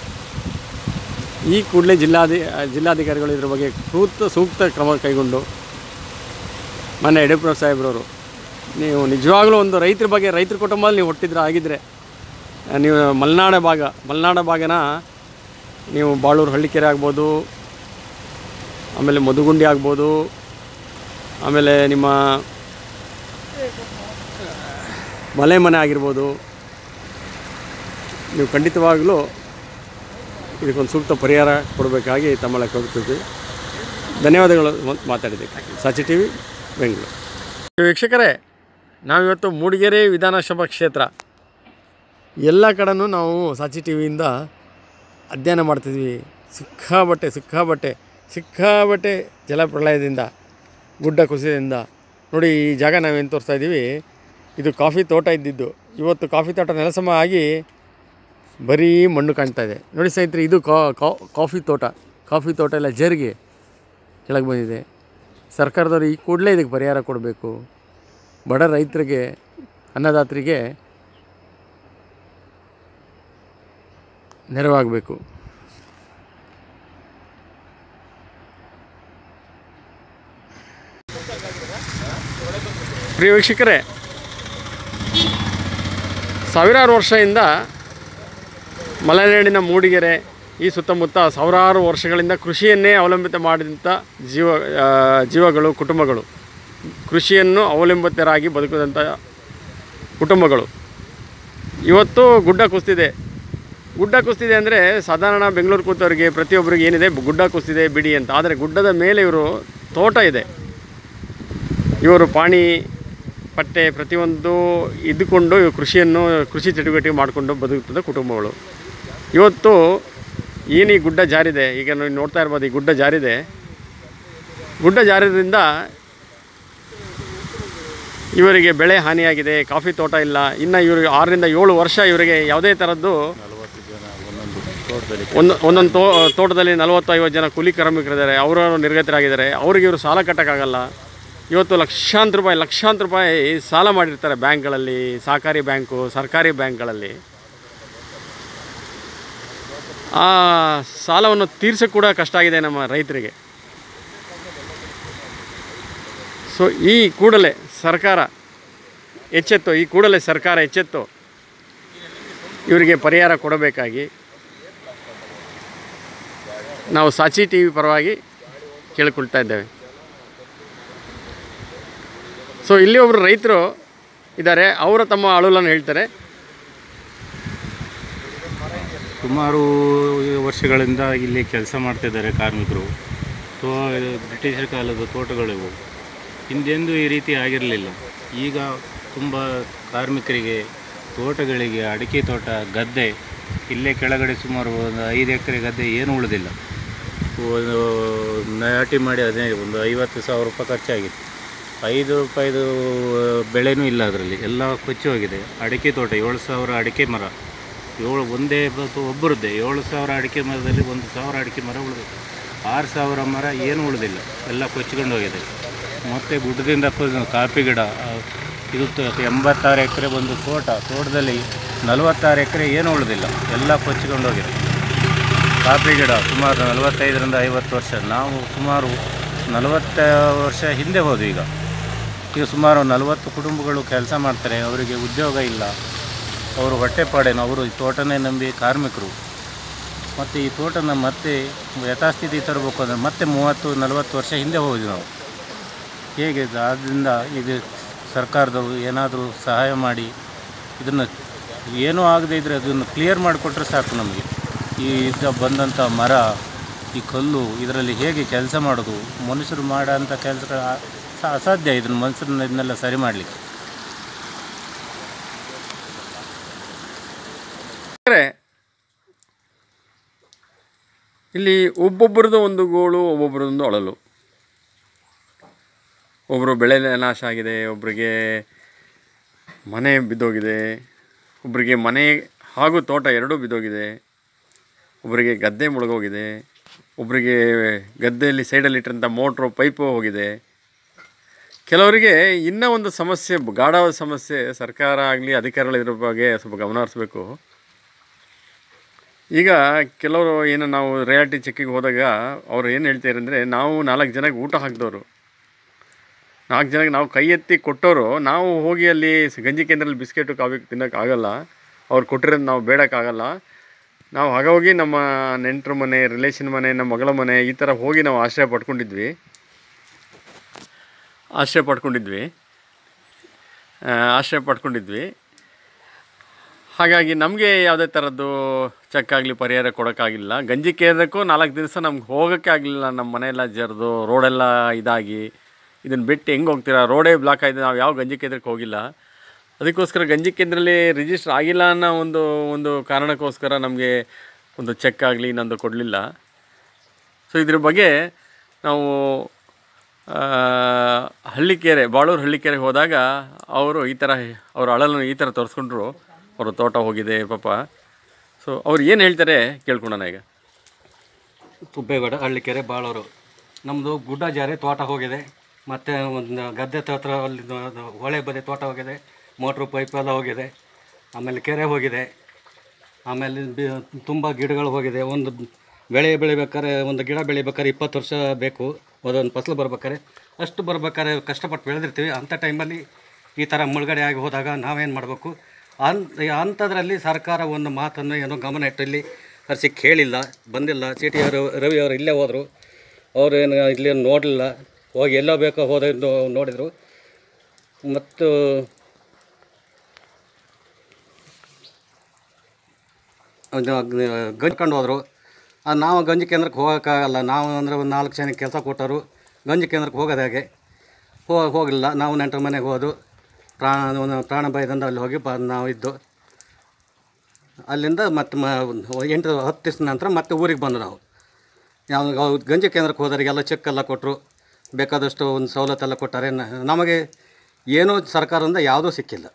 ಈ ಕೂಡಲೇ ಜಿಲ್ಲಾಧಿ ಜಿಲ್ಲಾಧಿಕಾರಿಗಳು ಇದ್ರ ಬಗ್ಗೆ ಸೂಕ್ತ ಸೂಕ್ತ ಕ್ರಮ ಕೈಗೊಂಡು ಮೊನ್ನೆ ಯಡಿಯೂರಪ್ಪ ಸಾಹೇಬ್ರವರು ನೀವು ನಿಜವಾಗ್ಲೂ ಒಂದು ರೈತರ ಬಗ್ಗೆ ರೈತರ ಕುಟುಂಬದಲ್ಲಿ ನೀವು ಹುಟ್ಟಿದ್ರೆ ಆಗಿದ್ದರೆ ನೀವು ಮಲೆನಾಡ ಭಾಗ ಮಲೆನಾಡ ಭಾಗನ ನೀವು ಬಾಳೂರು ಹಳ್ಳಿಕೆರೆ ಆಗ್ಬೋದು ಆಮೇಲೆ ಮಧುಗುಂಡಿ ಆಗ್ಬೋದು ಆಮೇಲೆ ನಿಮ್ಮ ಮಲೆ ಮನೆ ಆಗಿರ್ಬೋದು ನೀವು ಖಂಡಿತವಾಗಲೂ ಇದಕ್ಕೊಂದು ಸೂಕ್ತ ಪರಿಹಾರ ಕೊಡಬೇಕಾಗಿ ತಮ್ಮಲ್ಲಿ ಕೋರುತ್ತೀವಿ ಧನ್ಯವಾದಗಳು ಮ- ಮಾತಾಡಿದ್ದಕ್ಕೆ ಸಾಚಿ ಟಿ ವಿ ಬೆಂಗಳೂರು ವೀಕ್ಷಕರೇ ನಾವಿವತ್ತು ಮೂಡಿಗೆರೆ ವಿಧಾನಸಭಾ ಕ್ಷೇತ್ರ ಎಲ್ಲ ಕಡೆನೂ ನಾವು ಸಾಚಿ ಟಿ ವಿಯಿಂದ ಅಧ್ಯಯನ ಮಾಡ್ತಿದ್ವಿ ಸಿಕ್ಕಾಬಟ್ಟೆ ಸಿಕ್ಕಾಬಟ್ಟೆ ಸಿಕ್ಕಾಬಟ್ಟೆ ಜಲಪ್ರಳಯದಿಂದ ಗುಡ್ಡ ಕುಸಿತದಿಂದ ನೋಡಿ ಈ ಜಾಗ ನಾವೇನು ತೋರಿಸ್ತಾ ಇದ್ದೀವಿ ಇದು ಕಾಫಿ ತೋಟ ಇದ್ದಿದ್ದು ಇವತ್ತು ಕಾಫಿ ತೋಟ ನೆಲಸಮ ಆಗಿ ಬರೀ ಮಣ್ಣು ಕಾಣ್ತಾ ಇದೆ ನೋಡಿ ಸ್ನೇಹಿತರೆ ಇದು ಕಾಫಿ ತೋಟ ಕಾಫಿ ತೋಟ ಎಲ್ಲ ಜರಿಗೆ ಕೆಳಗೆ ಬಂದಿದೆ ಸರ್ಕಾರದವರು ಈ ಕೂಡಲೇ ಇದಕ್ಕೆ ಪರಿಹಾರ ಕೊಡಬೇಕು ಬಡ ರೈತರಿಗೆ ಅನ್ನದಾತರಿಗೆ ನೆರವಾಗಬೇಕು ಪ್ರಿಯ ವೀಕ್ಷಕರೇ ಸಾವಿರಾರು ವರ್ಷದಿಂದ ಮಲೆನಾಡಿನ ಮೂಡಿಗೆರೆ ಈ ಸುತ್ತಮುತ್ತ ಸಾವಿರಾರು ವರ್ಷಗಳಿಂದ ಕೃಷಿಯನ್ನೇ ಅವಲಂಬಿತ ಮಾಡಿದಂಥ ಜೀವ ಆ, ಜೀವಗಳು ಕುಟುಂಬಗಳು ಕೃಷಿಯನ್ನು ಅವಲಂಬಿತರಾಗಿ ಬದುಕಿದಂಥ ಕುಟುಂಬಗಳು ಇವತ್ತು ಗುಡ್ಡ ಕುಸ್ತಿದೆ ಗುಡ್ಡ ಕುಸ್ತಿದೆ ಅಂದರೆ ಸಾಧಾರಣ ಬೆಂಗಳೂರು ಕೂತವರಿಗೆ ಪ್ರತಿಯೊಬ್ಬರಿಗೆ ಏನಿದೆ ಗುಡ್ಡ ಕುಸ್ತಿದೆ ಬಿಡಿ ಅಂತ ಆದರೆ ಗುಡ್ಡದ ಮೇಲೆ ಇವರು ತೋಟ ಇದೆ ಇವರು ಪಾಣಿ ಪಟ್ಟೆ ಪ್ರತಿಯೊಂದು ಇದ್ದುಕೊಂಡು ಇವ್ರು ಕೃಷಿಯನ್ನು ಕೃಷಿ ಚಟುವಟಿಕೆ ಮಾಡಿಕೊಂಡು ಬದುಕುತ್ತದೆ ಕುಟುಂಬಗಳು ಇವತ್ತು ಏನು ಈ ಗುಡ್ಡ ಜಾರಿದೆ ಈಗ ನೀವು ನೋಡ್ತಾ ಇರ್ಬೋದು ಈ ಗುಡ್ಡ ಜಾರಿದೆ ಗುಡ್ಡ ಜಾರಿದ್ರಿಂದ ಇವರಿಗೆ ಬೆಳೆ ಹಾನಿಯಾಗಿದೆ ಕಾಫಿ ತೋಟ ಇಲ್ಲ ಇನ್ನು ಇವರಿಗೆ ಆರರಿಂದ ಏಳು ವರ್ಷ ಇವರಿಗೆ ಯಾವುದೇ ಥರದ್ದು ಒಂದು ಒಂದೊಂದು ತೋ ತೋಟದಲ್ಲಿ ನಲವತ್ತು ಐವತ್ತು ಜನ ಕೂಲಿ ಕಾರ್ಮಿಕರಿದ್ದಾರೆ ಅವರು ನಿರ್ಗತರಾಗಿದ್ದಾರೆ ಅವ್ರಿಗೆ ಇವರು ಸಾಲ ಕಟ್ಟೋಕ್ಕಾಗಲ್ಲ ಇವತ್ತು ಲಕ್ಷಾಂತರ ರೂಪಾಯಿ ಲಕ್ಷಾಂತರ ರೂಪಾಯಿ ಸಾಲ ಮಾಡಿರ್ತಾರೆ ಬ್ಯಾಂಕ್ಗಳಲ್ಲಿ ಸಹಕಾರಿ ಬ್ಯಾಂಕು ಸರ್ಕಾರಿ ಬ್ಯಾಂಕ್ಗಳಲ್ಲಿ ಆ ಸಾಲವನ್ನು ತೀರ್ಸೋಕ್ಕೆ ಕೂಡ ಕಷ್ಟ ಆಗಿದೆ ನಮ್ಮ ರೈತರಿಗೆ ಸೊ ಈ ಕೂಡಲೇ ಸರ್ಕಾರ ಎಚ್ಚೆತ್ತು ಈ ಕೂಡಲೇ ಸರ್ಕಾರ ಎಚ್ಚೆತ್ತು ಇವರಿಗೆ ಪರಿಹಾರ ಕೊಡಬೇಕಾಗಿ ನಾವು ಸಾಚಿ ಟಿ ವಿ ಪರವಾಗಿ ಕೇಳಿಕೊಳ್ತಾ ಇದ್ದೇವೆ ಸೊ ಇಲ್ಲಿ ಒಬ್ಬರು ರೈತರು ಇದ್ದಾರೆ ಅವರ ತಮ್ಮ ಅಳುಲನ್ನು ಹೇಳ್ತಾರೆ ಸುಮಾರು ವರ್ಷಗಳಿಂದ ಇಲ್ಲಿ ಕೆಲಸ ಮಾಡ್ತಿದ್ದಾರೆ ಕಾರ್ಮಿಕರು ತೋ ಇದು ಬ್ರಿಟಿಷರ ಕಾಲದ ತೋಟಗಳಿವು ಹಿಂದೆಂದೂ ಈ ರೀತಿ ಆಗಿರಲಿಲ್ಲ ಈಗ ತುಂಬ ಕಾರ್ಮಿಕರಿಗೆ ತೋಟಗಳಿಗೆ ಅಡಿಕೆ ತೋಟ ಗದ್ದೆ ಇಲ್ಲೇ ಕೆಳಗಡೆ ಸುಮಾರು ಒಂದು ಐದು ಎಕರೆ ಗದ್ದೆ ಏನು ಉಳಿದಿಲ್ಲ ಒಂದು ನಾಟಿ ಮಾಡಿ ಅದೇ ಒಂದು ಐವತ್ತು ಸಾವಿರ ರೂಪಾಯಿ ಖರ್ಚಾಗಿತ್ತು ಐದು ರೂಪಾಯಿದು ಬೆಳೆನೂ ಇಲ್ಲ ಅದರಲ್ಲಿ ಎಲ್ಲ ಕೊಚ್ಚಿ ಹೋಗಿದೆ ಅಡಿಕೆ ತೋಟ ಏಳು ಸಾವಿರ ಅಡಿಕೆ ಮರ ಏಳು ಒಂದೇ ಬ- ಒಬ್ಬರದ್ದೇ ಏಳು ಸಾವಿರ ಅಡಿಕೆ ಮರದಲ್ಲಿ ಒಂದು ಸಾವಿರ ಅಡಿಕೆ ಮರ ಉಳಿದಿದೆ ಆರು ಸಾವಿರ ಮರ ಏನು ಉಳಿದಿಲ್ಲ ಎಲ್ಲ ಕೊಚ್ಕೊಂಡು ಹೋಗಿದೆ ಮತ್ತು ಗುಡ್ಡದಿಂದ ಕು- ಕಾಫಿ ಗಿಡ ಆ, ಇದು ತ- ಎಂಬತ್ತಾರು ಎಕರೆ ಬಂದು ತೋಟ ತೋಟದಲ್ಲಿ ನಲವತ್ತಾರು ಎಕರೆ ಏನೂ ಉಳಿದಿಲ್ಲ ಎಲ್ಲ ಕೊಚ್ಚಿಕೊಂಡು ಹೋಗಿದೆ ಕಾಫಿ ಗಿಡ ಸುಮಾರು ನಲವತ್ತೈದರಿಂದ ಐವತ್ತು ವರ್ಷ ನಾವು ಸುಮಾರು ನಲವತ್ತ ವರ್ಷ ಹಿಂದೆ ಹೋದ್ವಿ ಈಗ ಈಗ ಸುಮಾರು ನಲವತ್ತು ಕುಟುಂಬಗಳು ಕೆಲಸ ಮಾಡ್ತಾರೆ ಅವರಿಗೆ ಉದ್ಯೋಗ ಇಲ್ಲ ಅವರು ಹೊಟ್ಟೆಪಾಡೇನು ಅವರು ಈ ತೋಟನೇ ನಂಬಿ ಕಾರ್ಮಿಕರು ಮತ್ತು ಈ ತೋಟನ ಮತ್ತೆ ಯಥಾಸ್ಥಿತಿ ತರಬೇಕು ಅಂದರೆ ಮತ್ತೆ ಮೂವತ್ತು ನಲವತ್ತು ವರ್ಷ ಹಿಂದೆ ಹೋದ್ವಿ ನಾವು ಹೇಗೆ ಇದು? ಆದ್ದರಿಂದ ಇದು ಸರ್ಕಾರದವರು ಏನಾದರೂ ಸಹಾಯ ಮಾಡಿ ಇದನ್ನು ಏನೂ ಆಗದೇ ಇದ್ದರೆ ಅದನ್ನು ಕ್ಲಿಯರ್ ಮಾಡಿಕೊಟ್ರೆ ಸಾಕು ನಮಗೆ ಈ ಇದ್ದ ಬಂದಂಥ ಮರ ಈ ಕಲ್ಲು ಇದರಲ್ಲಿ ಹೇಗೆ ಕೆಲಸ ಮಾಡೋದು ಮನುಷ್ಯರು ಮಾಡೋಂಥ ಕೆಲಸಗಳು ಆ- ಅಸಾಧ್ಯ ಇದನ್ನು ಮನುಷ್ಯರನ್ನ ಇದನ್ನೆಲ್ಲ ಸರಿ ಮಾಡಲಿಕ್ಕೆ ಅಂದರೆ ಇಲ್ಲಿ ಒಬ್ಬೊಬ್ಬರದ್ದು ಒಂದು ಗೋಳು ಒಬ್ಬೊಬ್ಬರದೊಂದು ಅಳಲು ಒಬ್ಬರು ಬೆಳೆ ನಾಶ ಆಗಿದೆ ಒಬ್ಬರಿಗೆ ಮನೆ ಬಿದ್ದೋಗಿದೆ ಒಬ್ಬರಿಗೆ ಮನೆ ಹಾಗೂ ತೋಟ ಎರಡೂ ಬಿದ್ದೋಗಿದೆ ಒಬ್ಬರಿಗೆ ಗದ್ದೆ ಮುಳುಗೋಗಿದೆ ಒಬ್ಬರಿಗೆ ಗದ್ದೆಯಲ್ಲಿ ಸೈಡಲ್ಲಿ ಇಟ್ಟಿರೋಂಥ ಮೋಟ್ರು ಪೈಪು ಹೋಗಿದೆ ಕೆಲವರಿಗೆ ಇನ್ನೂ ಒಂದು ಸಮಸ್ಯೆ ಗಾಢವಾದ ಸಮಸ್ಯೆ ಸರ್ಕಾರ ಆಗಲಿ ಅಧಿಕಾರಿಗಳು ಇದ್ರ ಬಗ್ಗೆ ಸ್ವಲ್ಪ ಗಮನ ಹರಿಸ್ಬೇಕು ಈಗ ಕೆಲವರು ಏನು ನಾವು ರಿಯಾಲಿಟಿ ಚೆಕ್ಕಿಗೆ ಹೋದಾಗ ಅವ್ರು ಏನು ಹೇಳ್ತಾರೆ ಅಂದರೆ ನಾವು ನಾಲ್ಕು ಜನಕ್ಕೆ ಊಟ ಹಾಕಿದವರು ನಾಲ್ಕು ಜನಕ್ಕೆ ನಾವು ಕೈ ಎತ್ತಿ ಕೊಟ್ಟವರು ನಾವು ಹೋಗಿ ಅಲ್ಲಿ ಸ- ಗಂಜಿ ಕೇಂದ್ರದಲ್ಲಿ ಬಿಸ್ಕೆಟು ಕಾಫಿ ತಿನ್ನೋಕ್ಕಾಗಲ್ಲ ಅವ್ರು ಕೊಟ್ಟಿರೋದು ನಾವು ಬೇಡಕ್ಕಾಗಲ್ಲ ನಾವು ಹಾಗೋಗಿ ನಮ್ಮ ನೆಂಟರ ಮನೆ ರಿಲೇಷನ್ ಮನೆ ನಮ್ಮ ಮಗಳ ಮನೆ ಈ ಥರ ಹೋಗಿ ನಾವು ಆಶ್ರಯ ಪಡ್ಕೊಂಡಿದ್ವಿ ಆಶ್ರಯ ಪಡ್ಕೊಂಡಿದ್ವಿ ಆ, ಆಶ್ರಯ ಪಡ್ಕೊಂಡಿದ್ವಿ ಹಾಗಾಗಿ ನಮಗೆ ಯಾವುದೇ ಥರದ್ದು ಚೆಕ್ ಆಗಲಿ ಪರಿಹಾರ ಕೊಡೋಕ್ಕಾಗಿಲ್ಲ ಗಂಜಿ ಕೇಂದ್ರಕ್ಕೂ ನಾಲ್ಕು ದಿವಸ ನಮ್ಗೆ ಹೋಗೋಕ್ಕೆ ಆಗಲಿಲ್ಲ ನಮ್ಮ ಮನೆಯೆಲ್ಲ ಜರಿದು ರೋಡೆಲ್ಲ ಇದಾಗಿ ಇದನ್ನು ಬಿಟ್ಟು ಹೆಂಗೆ ಹೋಗ್ತೀರಾ ರೋಡೇ ಬ್ಲಾಕ್ ಆಗಿದೆ ನಾವು ಯಾವ ಗಂಜಿ ಕೇಂದ್ರಕ್ಕೆ ಹೋಗಿಲ್ಲ ಅದಕ್ಕೋಸ್ಕರ ಗಂಜಿ ಕೇಂದ್ರದಲ್ಲಿ ರಿಜಿಸ್ಟರ್ ಆಗಿಲ್ಲ ಅನ್ನೋ ಒಂದು ಒಂದು ಕಾರಣಕ್ಕೋಸ್ಕರ ನಮಗೆ ಒಂದು ಚೆಕ್ ಆಗಲಿ ಇನ್ನೊಂದು ಕೊಡಲಿಲ್ಲ ಸೊ ಇದ್ರ ಬಗ್ಗೆ ನಾವು ಆ, ಹಳ್ಳಿಕೆರೆ ಬಾಳೂರು ಹಳ್ಳಿಕೆರೆಗೆ ಹೋದಾಗ ಅವರು ಈ ಥರ ಅವ್ರ ಅಳಲನ್ನು ಈ ಥರ ತೋರಿಸ್ಕೊಂಡ್ರು ಅವ್ರ ತೋಟ ಹೋಗಿದೆ ಪಾಪ ಸೊ ಅವ್ರು ಏನು ಹೇಳ್ತಾರೆ ಕೇಳ್ಕೊಳೋಣ ಈಗ ತುಬ್ಬೇಗೌಡ ಹಳ್ಳಿಕೆರೆ ಬಾಳೂರು ನಮ್ಮದು ಗುಡ್ಡ ಜಾರಿ ತೋಟ ಹೋಗಿದೆ ಮತ್ತು ಒಂದು ಗದ್ದೆ ಹತ್ರ ಅಲ್ಲಿ ಹೊಳೆ ಬದಿ ತೋಟ ಹೋಗಿದೆ ಮೋಟ್ರು ಪೈಪ್ ಎಲ್ಲ ಹೋಗಿದೆ ಆಮೇಲೆ ಕೆರೆ ಹೋಗಿದೆ ಆಮೇಲೆ ಬಿ ತುಂಬ ಗಿಡಗಳು ಹೋಗಿದೆ ಒಂದು ಬೆಳೆ ಬೆಳಿಬೇಕಾದ್ರೆ ಒಂದು ಗಿಡ ಬೆಳಿಬೇಕಾದ್ರೆ ಇಪ್ಪತ್ತು ವರ್ಷ ಬೇಕು ಒಂದೊಂದು ಫಸಲು ಬರ್ಬೇಕಾದ್ರೆ ಅಷ್ಟು ಬರ್ಬೇಕಾದ್ರೆ ಕಷ್ಟಪಟ್ಟು ಬೆಳೆದಿರ್ತೀವಿ ಅಂಥ ಟೈಮಲ್ಲಿ ಈ ಥರ ಮುಳುಗಡೆ ಆಗಿ ಹೋದಾಗ ನಾವೇನು ಮಾಡಬೇಕು ಅನ್ ಅಂಥದ್ರಲ್ಲಿ ಸರ್ಕಾರ ಒಂದು ಮಾತನ್ನು ಏನೋ ಗಮನ ಇಟ್ಟಲ್ಲಿ ಹರಿಸಿ ಕೇಳಿಲ್ಲ ಬಂದಿಲ್ಲ ಸಿ ಟಿ ಅವರು ರವಿ ಅವರು ಇಲ್ಲೇ ಹೋದರು ಅವರು ಏನು ಇಲ್ಲಿ ನೋಡಲಿಲ್ಲ ಹೋಗಿ ಎಲ್ಲೋ ಬೇಕೋ ಹೋದ ನೋಡಿದರು ಮತ್ತು ಗಂಜ್ಕೊಂಡು ಹೋದರು ನಾವು ಗಂಜಿ ಕೇಂದ್ರಕ್ಕೆ ಹೋಗೋಕ್ಕಾಗಲ್ಲ ನಾವು ಅಂದರೆ ಒಂದು ನಾಲ್ಕು ಜನಕ್ಕೆ ಕೆಲಸ ಕೊಟ್ಟರು ಗಂಜಿ ಕೇಂದ್ರಕ್ಕೆ ಹೋಗೋದು ಹೇಗೆ ಹೋ ಹೋಗಲಿಲ್ಲ ನಾವು ನೆಂಟರ ಮನೆಗೆ ಹೋದು ಪ್ರಾಣ ಒಂದು ಪ್ರಾಣ ಭಯದಿಂದ ಅಲ್ಲಿ ಹೋಗಿ ಬ ನಾವು ಇದ್ದು ಅಲ್ಲಿಂದ ಮತ್ತೆ ಮ ಎಂಟು ಹತ್ತು ದಿವಸ ನಂತರ ಮತ್ತೆ ಊರಿಗೆ ಬಂದು ನಾವು ಯಾವ ಗಂಜಿ ಕೇಂದ್ರಕ್ಕೆ ಹೋದವರಿಗೆಲ್ಲ ಚೆಕ್ ಎಲ್ಲ ಕೊಟ್ಟರು ಬೇಕಾದಷ್ಟು ಒಂದು ಸವಲತ್ತೆಲ್ಲ ಕೊಟ್ಟಾರೆ ನ- ನಮಗೆ ಏನೂ ಸರ್ಕಾರದಿಂದ ಯಾವುದೂ ಸಿಕ್ಕಿಲ್ಲ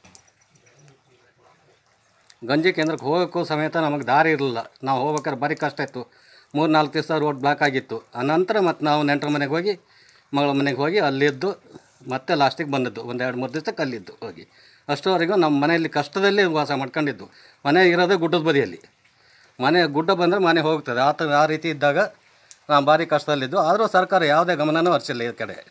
ಗಂಜಿ ಕೇಂದ್ರಕ್ಕೆ ಹೋಗೋಕ್ಕೂ ಸಮೇತ ನಮಗೆ ದಾರಿ ಇರಲಿಲ್ಲ ನಾವು ಹೋಗ್ಬೇಕಾದ್ರೆ ಭಾರಿ ಕಷ್ಟ ಇತ್ತು ಮೂರು ನಾಲ್ಕು ದಿವಸ ರೋಡ್ ಬ್ಲಾಕ್ ಆಗಿತ್ತು ಅನಂತರ ಮತ್ತು ನಾವು ನೆಂಟರ ಮನೆಗೆ ಹೋಗಿ ಮಗಳ ಮನೆಗೆ ಹೋಗಿ ಅಲ್ಲಿದ್ದು ಮತ್ತೆ ಲಾಸ್ಟಿಗೆ ಬಂದದ್ದು ಒಂದು ಎರಡು ಮೂರು ದಿವಸಕ್ಕೆ ಅಲ್ಲಿದ್ದು ಹೋಗಿ ಅಷ್ಟರವರೆಗೂ ನಮ್ಮ ಮನೆಯಲ್ಲಿ ಕಷ್ಟದಲ್ಲಿ ವಾಸ ಮಾಡ್ಕೊಂಡಿದ್ದು ಮನೆ ಇರೋದೇ ಗುಡ್ಡದ ಬದಿಯಲ್ಲಿ ಮನೆ ಗುಡ್ಡ ಬಂದರೆ ಮನೆ ಹೋಗ್ತದೆ ಆ ಥರ ಆ ರೀತಿ ಇದ್ದಾಗ ನಾವು ಭಾರಿ ಕಷ್ಟದಲ್ಲಿದ್ದು ಆದರೂ ಸರ್ಕಾರ ಯಾವುದೇ ಗಮನನೂ ಹರಿಸಿಲ್ಲ ಈ ಕಡೆ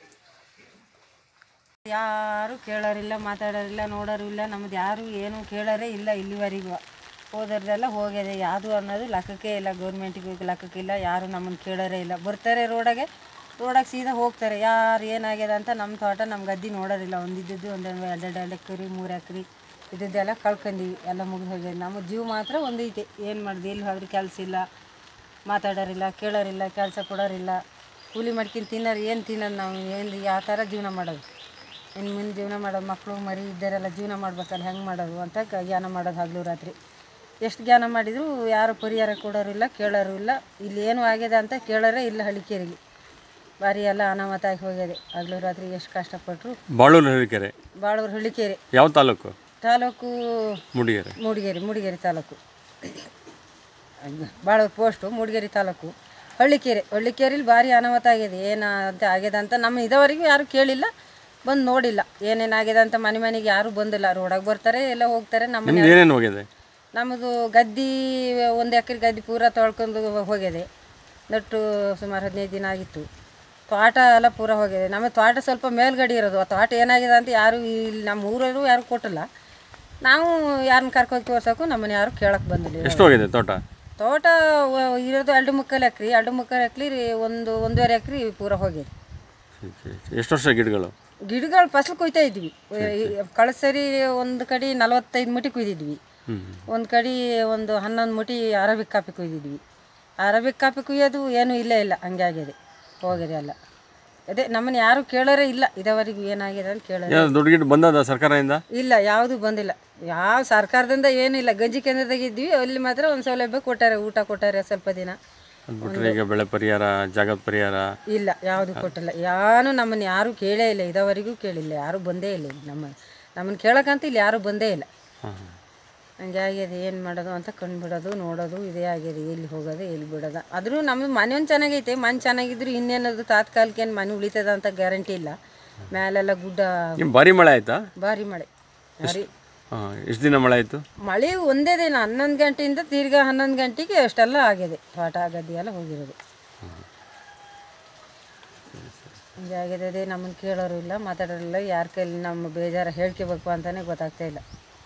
ಯಾರು ಕೇಳೋರಿಲ್ಲ ಮಾತಾಡೋರಿಲ್ಲ ನೋಡೋರು ಇಲ್ಲ ನಮ್ದು ಯಾರು ಏನು ಕೇಳೋರೇ ಇಲ್ಲ ಇಲ್ಲಿವರೆಗೂ ಹೋದವ್ರದೆಲ್ಲ ಹೋಗಿದೆ ಯಾವುದು ಅನ್ನೋದು ಲೆಕ್ಕಕ್ಕೆ ಇಲ್ಲ ಗೌರ್ಮೆಂಟಿಗೂ ಲೆಕ್ಕಕ್ಕಿಲ್ಲ ಯಾರು ನಮ್ಮನ್ನು ಕೇಳೋರೇ ಇಲ್ಲ ಬರ್ತಾರೆ ರೋಡಾಗೆ ರೋಡಾಗೆ ಸೀದಾ ಹೋಗ್ತಾರೆ ಯಾರು ಏನಾಗ್ಯದ ಅಂತ ನಮ್ಮ ತೋಟ ನಮ್ಮ ಗದ್ದೆ ನೋಡೋರಿಲ್ಲ ಒಂದಿದ್ದು ಒಂದೊಂದು ಎರಡೆರಡು ಎರಡು ಎಕರೆ ಮೂರು ಎಕರೆ ಇದ್ದದ್ದೆಲ್ಲ ಕಳ್ಕೊಂಡೀವಿ ಎಲ್ಲ ಮುಗಿದು ಹೋಗ್ಯದ ನಮ್ಮ ಜೀವ ಮಾತ್ರ ಒಂದೈತೆ ಏನು ಮಾಡಿದೆ ಎಲ್ಲಿ ಹೋದ್ರೆ ಕೆಲಸ ಇಲ್ಲ ಮಾತಾಡೋರಿಲ್ಲ ಕೇಳೋರಿಲ್ಲ ಕೆಲಸ ಕೊಡೋರಿಲ್ಲ ಕೂಲಿ ಮಾಡ್ಕೊಂಡು ತಿನ್ನೋರು ಏನು ತಿನ್ನೋದು ನಾವು ಏನು ಯಾವ ಥರ ಜೀವನ ಮಾಡೋದು ಇನ್ನು ಮುಂದೆ ಜೀವನ ಮಾಡೋದು ಮಕ್ಕಳು ಮರಿ ಇದ್ದರೆಲ್ಲ ಜೀವನ ಮಾಡ್ಬೇಕಲ್ಲ ಹೆಂಗೆ ಮಾಡೋದು ಅಂತ ಗ- ಜ್ಞಾನ ಮಾಡೋದು ಹಗಲು ರಾತ್ರಿ ಎಷ್ಟು ಜ್ಞಾನ ಮಾಡಿದರೂ ಯಾರು ಪರಿಹಾರ ಕೊಡೋರಿಲ್ಲ ಕೇಳೋರು ಇಲ್ಲ ಇಲ್ಲಿ ಏನು ಆಗಿದೆ ಅಂತ ಕೇಳೋರೇ ಇಲ್ಲ ಹಳ್ಳಿಕೇರಿಗೆ ಭಾರಿ ಎಲ್ಲ ಅನಾಹುತ ಆಗಿ ಹೋಗಿದೆ ಹಗಲು ರಾತ್ರಿ ಎಷ್ಟು ಕಷ್ಟಪಟ್ಟರು ಬಾಳೂರು ಹಳ್ಳಿಕೆರೆ ಬಾಳೂರು ಹಳ್ಳಿಕೇರಿ ಯಾವ ತಾಲೂಕು ತಾಲೂಕು ಮೂಡಿಗೆರೆ ಮೂಡಿಗೆರೆ ಮೂಡಿಗೆರೆ ತಾಲೂಕು ಬಾಳೂರು ಪೋಸ್ಟು ಮೂಡಿಗೆರೆ ತಾಲೂಕು ಹಳ್ಳಿಕೆರೆ ಹಳ್ಳಿಕೆರೆಲಿ ಭಾರಿ ಅನಾಹುತ ಆಗಿದೆ ಏನು ಅಂತ ಆಗಿದೆ ಅಂತ ನಮ್ಮ ಇದುವರೆಗೂ ಯಾರು ಕೇಳಿಲ್ಲ ಬಂದು ನೋಡಿಲ್ಲ ಏನೇನಾಗಿದೆ ಅಂತ ಮನೆ ಮನೆಗೆ ಯಾರು ಬಂದಿಲ್ಲ ರೋಡಾಗ ಬರ್ತಾರೆ ಎಲ್ಲ ಹೋಗ್ತಾರೆ ನಮ್ಮ ನಿಮ್ದು ಏನೇನು ಹೋಗಿದೆ ನಮ್ಮದು ಗದ್ದೆ ಒಂದು ಎಕರೆ ಗದ್ದೆ ಪೂರ ತೊಳ್ಕೊಂಡು ಹೋಗಿದೆ ನಟ್ಟು ಸುಮಾರು ಹದಿನೈದು ದಿನ ಆಗಿತ್ತು ತೋಟ ಎಲ್ಲ ಪೂರ ಹೋಗಿದೆ ನಮ್ಮ ತೋಟ ಸ್ವಲ್ಪ ಮೇಲ್ಗಡೆ ಇರೋದು ಆ ತೋಟ ಏನಾಗಿದೆ ಅಂತ ಯಾರು ಇಲ್ಲಿ ನಮ್ಮ ಊರವರು ಯಾರು ಕೊಟ್ಟಿಲ್ಲ ನಾವು ಯಾರನ್ನ ಕರ್ಕೊಂಡು ತೋರ್ಸೋಕ್ಕೂ ನಮ್ಮನ್ನ ಯಾರು ಕೇಳಕ್ಕೆ ಬಂದಿಲ್ಲ ಎಷ್ಟು ಹೋಗಿದೆ ತೋಟ ತೋಟ ವ- ಇರೋದು ಎರಡು ಮುಕ್ಕಾಲು ಎಕ್ರೆ ಎರಡು ಮುಕ್ಕಾಲು ಎಕ್ರೆ ಒಂದು ಒಂದೂವರೆ ಎಕ್ರೆ ಪೂರ ಹೋಗಿದೆ ಎಷ್ಟು ವರ್ಷ ಗಿಡಗಳು ಗಿಡಗಳು ಫಸಲು ಕೊಯ್ತಾ ಇದ್ವಿ ಕಳೆದ ಸರಿ ಒಂದು ಕಡೆ ನಲವತ್ತೈದು ಮುಟಿ ಕುಯ್ದಿದ್ವಿ ಒಂದು ಕಡೆ ಒಂದು ಹನ್ನೊಂದು ಮುಟಿ ಅರಬಿಕ್ ಕಾಫಿ ಕುಯ್ದಿದ್ವಿ ಅರಬಿಕ್ ಕಾಫಿ ಕುಯ್ಯೋದು ಏನೂ ಇಲ್ಲೇ ಇಲ್ಲ ಹಂಗೆ ಆಗಿದೆ ಹೋಗಿದೆ ಎಲ್ಲ ಅದೇ ನಮ್ಮನ್ನ ಯಾರು ಕೇಳೋರೇ ಇಲ್ಲ ಇದುವರೆಗೂ ಏನಾಗಿದೆ ಅಂತ ಕೇಳೋರು ಏನಾದ್ರು ದುಡ್ಡು ಗಿಡ್ಡು ಬಂದದ ಸರ್ಕಾರದಿಂದ ಇಲ್ಲ ಯಾವುದು ಬಂದಿಲ್ಲ ಯಾವ ಸರ್ಕಾರದಿಂದ ಏನಿಲ್ಲ ಗಂಜಿ ಕೇಂದ್ರದಾಗ ಇದ್ವಿ ಅಲ್ಲಿ ಮಾತ್ರ ಒಂದು ಸೌಲಭ್ಯ ಕೊಟ್ಟಾರೆ ಊಟ ಕೊಟ್ಟಾರೆ ಸ್ವಲ್ಪ ದಿನ ಅದು ಬಿಟ್ರೆ ಈಗ ಬೆಳೆ ಪರಿಹಾರ ಜಾಗದ ಪರಿಹಾರ ಇಲ್ಲ ಯಾವುದು ಕೊಟ್ಟಿಲ್ಲ ಯಾರು ನಮ್ಮನ್ನು ಯಾರು ಕೇಳೇ ಇಲ್ಲ ಇದುವರೆಗೂ ಕೇಳಿಲ್ಲ ಯಾರು ಬಂದೇ ಇಲ್ಲ ಇಲ್ಲಿ ನಮ್ಮ ನಮ್ಮನ್ನು ಕೇಳೋಕ್ಕಂತ ಇಲ್ಲಿ ಯಾರು ಬಂದೇ ಇಲ್ಲ ಹಂಗೆ ಆಗಿದೆ ಏನು ಮಾಡೋದು ಅಂತ ಕಂಡುಬಿಡೋದು ನೋಡೋದು ಇದೇ ಆಗಿದೆ ಎಲ್ಲಿ ಹೋಗೋದು ಎಲ್ಲಿ ಬಿಡೋದು ಆದರೂ ನಮ್ಮ ಮನೆ ಒಂದು ಚೆನ್ನಾಗೈತೆ ಮನೆ ಚೆನ್ನಾಗಿದ್ರು ಇನ್ನೇನದು ತಾತ್ಕಾಲಿಕ ಏನು ಮನೆ ಉಳಿತದ ಅಂತ ಗ್ಯಾರಂಟಿ ಇಲ್ಲ ಮೇಲೆಲ್ಲ ಗುಡ್ಡ ನಿಮ್ ಭಾರಿ ಮಳೆ ಆಯ್ತಾ ಭಾರಿ ಮಳೆ ಭಾರಿ ಹಾಂ ಎಷ್ಟು ದಿನ ಮಳೆ ಆಯಿತು ಮಳೆ ಒಂದೇ ದಿನ ಹನ್ನೊಂದು ಗಂಟೆಯಿಂದ ತಿರ್ಗಾ ಹನ್ನೊಂದು ಗಂಟೆಗೆ ಅಷ್ಟೆಲ್ಲ ಆಗಿದೆ ತೋಟ ಗದ್ದೆ ಎಲ್ಲ ಹೋಗಿರೋದು ಹಂಗೆ ಆಗಿದೆ ಅದೇ ನಮ್ಮನ್ನು ಕೇಳೋರು ಇಲ್ಲ ಮಾತಾಡೋರಿಲ್ಲ ಯಾರ ಕೈಲಿ ನಮ್ಮ ಬೇಜಾರ ಹೇಳ್ಕೋಬೇಕು ಅಂತಲೇ ಗೊತ್ತಾಗ್ತಾ ಇಲ್ಲ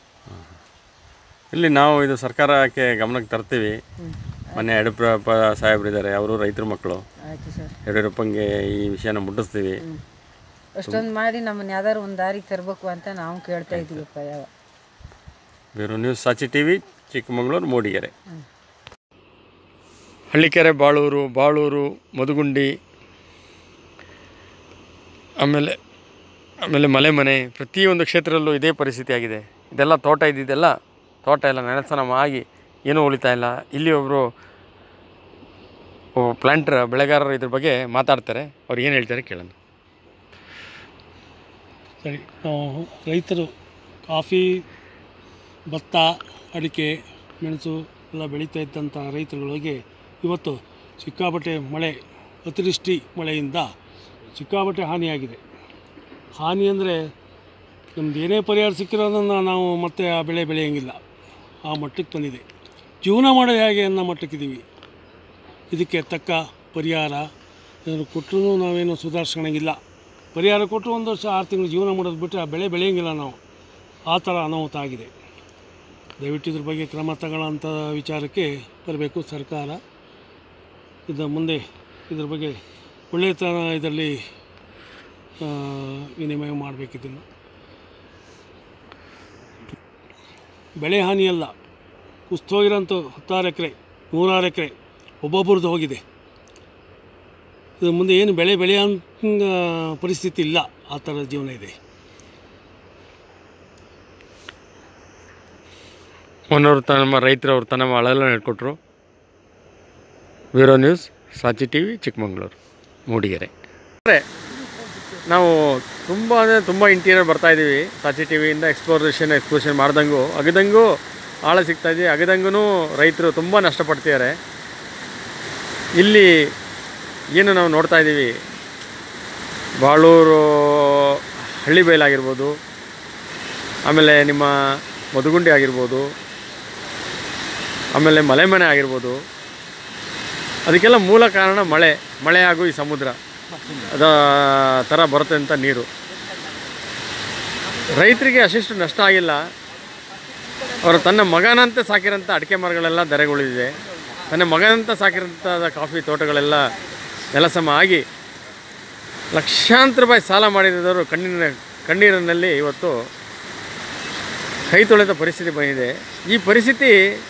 ಇಲ್ಲಿ ನಾವು ಇದು ಸರ್ಕಾರಕ್ಕೆ ಗಮನಕ್ಕೆ ತರ್ತೀವಿ ಮೊನ್ನೆ ಯಡಿಯೂರಪ್ಪ ಸಾಹೇಬ್ರಿದ್ದಾರೆ ಅವರು ರೈತರ ಮಕ್ಕಳು ಆಯಿತು ಸರ್ ಯಡಿಯೂರಪ್ಪಂಗೆ ಈ ವಿಷಯನ ಮುಟ್ಟಿಸ್ತೀವಿ ಅಷ್ಟೊಂದು ಮಾಡಿ ನಮ್ಮನ್ನು ಯಾವ್ದಾದ್ರು ಒಂದು ದಾರಿಗೆ ತರಬೇಕು ಅಂತ ನಾವು ಕೇಳ್ತಾ ಇದ್ದೀವಪ್ಪ ಯಾವ bureau news Sachi T V Chikkamagaluru Mudigere Hallikere Balur Balur Madhugundi ಆಮೇಲೆ ಆಮೇಲೆ ಮಲೆ ಮನೆ ಪ್ರತಿಯೊಂದು ಕ್ಷೇತ್ರದಲ್ಲೂ ಇದೇ ಪರಿಸ್ಥಿತಿ ಆಗಿದೆ ಇದೆಲ್ಲ ತೋಟ ಇದ್ದಿದ್ದೆಲ್ಲ ತೋಟ ಎಲ್ಲ ನೆಲಸನ ಆಗಿ ಏನೂ ಉಳಿತಾ ಇಲ್ಲ ಇಲ್ಲಿ ಒಬ್ಬರು ಪ್ಲಾಂಟರ್ ಬೆಳೆಗಾರರು ಇದ್ರ ಬಗ್ಗೆ ಮಾತಾಡ್ತಾರೆ ಅವ್ರು ಏನು ಹೇಳ್ತಾರೆ ಕೇಳೋಣ ಸರಿ ನಾವು ರೈತರು ಕಾಫಿ ಭತ್ತ ಅಡಿಕೆ ಮೆಣಸು ಎಲ್ಲ ಬೆಳೀತಾ ಇದ್ದಂಥ ರೈತರುಗಳಿಗೆ ಇವತ್ತು ಸಿಕ್ಕಾಪಟ್ಟೆ ಮಳೆ ಅತಿವೃಷ್ಟಿ ಮಳೆಯಿಂದ ಸಿಕ್ಕಾಪಟ್ಟೆ ಹಾನಿಯಾಗಿದೆ ಹಾನಿ ಅಂದರೆ ನಮ್ದು ಏನೇ ಪರಿಹಾರ ಸಿಕ್ಕಿರೋದನ್ನು ನಾವು ಮತ್ತೆ ಆ ಬೆಳೆ ಬೆಳೆಯೋಂಗಿಲ್ಲ ಆ ಮಟ್ಟಕ್ಕೆ ಬಂದಿದೆ ಜೀವನ ಮಾಡೋದು ಹೇಗೆ ಅನ್ನೋ ಮಟ್ಟಕ್ಕಿದ್ದೀವಿ ಇದಕ್ಕೆ ತಕ್ಕ ಪರಿಹಾರ ಏನಾದ್ರು ಕೊಟ್ಟರು ನಾವೇನು ಸುಧಾರಿಸ್ಕೊಳಂಗಿಲ್ಲ ಪರಿಹಾರ ಕೊಟ್ಟರು ಒಂದು ವರ್ಷ ಆರು ತಿಂಗಳು ಜೀವನ ಮಾಡೋದು ಬಿಟ್ಟರೆ ಆ ಬೆಳೆ ಬೆಳೆಯೋಂಗಿಲ್ಲ ನಾವು ಆ ಥರ ಅನಾಹುತ ಆಗಿದೆ ದಯವಿಟ್ಟು ಇದ್ರ ಬಗ್ಗೆ ಕ್ರಮ ತಗೊಳ್ಳೋಂಥ ವಿಚಾರಕ್ಕೆ ಬರಬೇಕು ಸರ್ಕಾರ ಇದು ಮುಂದೆ ಇದ್ರ ಬಗ್ಗೆ ಒಳ್ಳೆಯತನ ಇದರಲ್ಲಿ ಆ, ವಿನಿಮಯ ಮಾಡಬೇಕಿದ್ದನ್ನು ಬೆಳೆ ಹಾನಿಯಲ್ಲ ಕುಸ್ತೋಗಿರೋಂಥ ಹತ್ತಾರು ಎಕರೆ ನೂರಾರು ಎಕರೆ ಒಬ್ಬೊಬ್ಬರದ್ದು ಹೋಗಿದೆ ಇದು ಮುಂದೆ ಏನು ಬೆಳೆ ಬೆಳೆಯೋ ಪರಿಸ್ಥಿತಿ ಇಲ್ಲ ಆ ಥರದ ಜೀವನ ಇದೆ ಮೊನ್ನವರು ತಮ್ಮ ರೈತರವರು ತಮ್ಮ ಅಳೆಲ್ಲ ಹೇಳ್ಕೊಟ್ರು bureau news Sachi T V Chikkamagaluru Mudigere ಅಂದರೆ ನಾವು ತುಂಬ ಅಂದರೆ ತುಂಬ ಇಂಟೀರಿಯರ್ ಬರ್ತಾ ಇದ್ದೀವಿ ಸಾಚಿ ಟಿ ವಿಯಿಂದ ಎಕ್ಸ್ಪ್ಲೋರೇಷನ್ ಎಕ್ಸ್ಪ್ಲೋಷನ್ ಮಾಡ್ದಂಗೂ ಅಗದಂಗೂ ಆಳ ಸಿಗ್ತಾ ಇದೆ ಅಗದಂಗೂ ರೈತರು ತುಂಬ ನಷ್ಟಪಡ್ತಿದ್ದಾರೆ ಇಲ್ಲಿ ಏನು ನಾವು ನೋಡ್ತಾ ಇದ್ದೀವಿ ಬಾಳೂರು ಹಳ್ಳಿ ಬಯಲಾಗಿರ್ಬೋದು ಆಮೇಲೆ ನಿಮ್ಮ ಮಧುಗುಂಡಿ ಆಗಿರ್ಬೋದು ಆಮೇಲೆ ಮಲೆ ಮನೆ ಆಗಿರ್ಬೋದು ಅದಕ್ಕೆಲ್ಲ ಮೂಲ ಕಾರಣ ಮಳೆ ಮಳೆ ಹಾಗೂ ಈ ಸಮುದ್ರ ಅದ ಥರ ಬರುತ್ತೆ ಅಂತ ನೀರು ರೈತರಿಗೆ ಅಷ್ಟಿಷ್ಟು ನಷ್ಟ ಆಗಿಲ್ಲ ಅವರು ತನ್ನ ಮಗನಂತೆ ಸಾಕಿರೋಂಥ ಅಡಿಕೆ ಮರಗಳೆಲ್ಲ ಧರೆಗುಳಿದಿದೆ ತನ್ನ ಮಗನಂತೆ ಸಾಕಿರೋಂಥ ಕಾಫಿ ತೋಟಗಳೆಲ್ಲ ನೆಲಸಮ ಆಗಿ ಲಕ್ಷಾಂತರ ರೂಪಾಯಿ ಸಾಲ ಮಾಡಿದವರು ಕಣ್ಣಿನ ಕಣ್ಣೀರಿನಲ್ಲಿ ಇವತ್ತು ಕೈ ತೊಳೆದ ಪರಿಸ್ಥಿತಿ ಬಂದಿದೆ ಈ ಪರಿಸ್ಥಿತಿ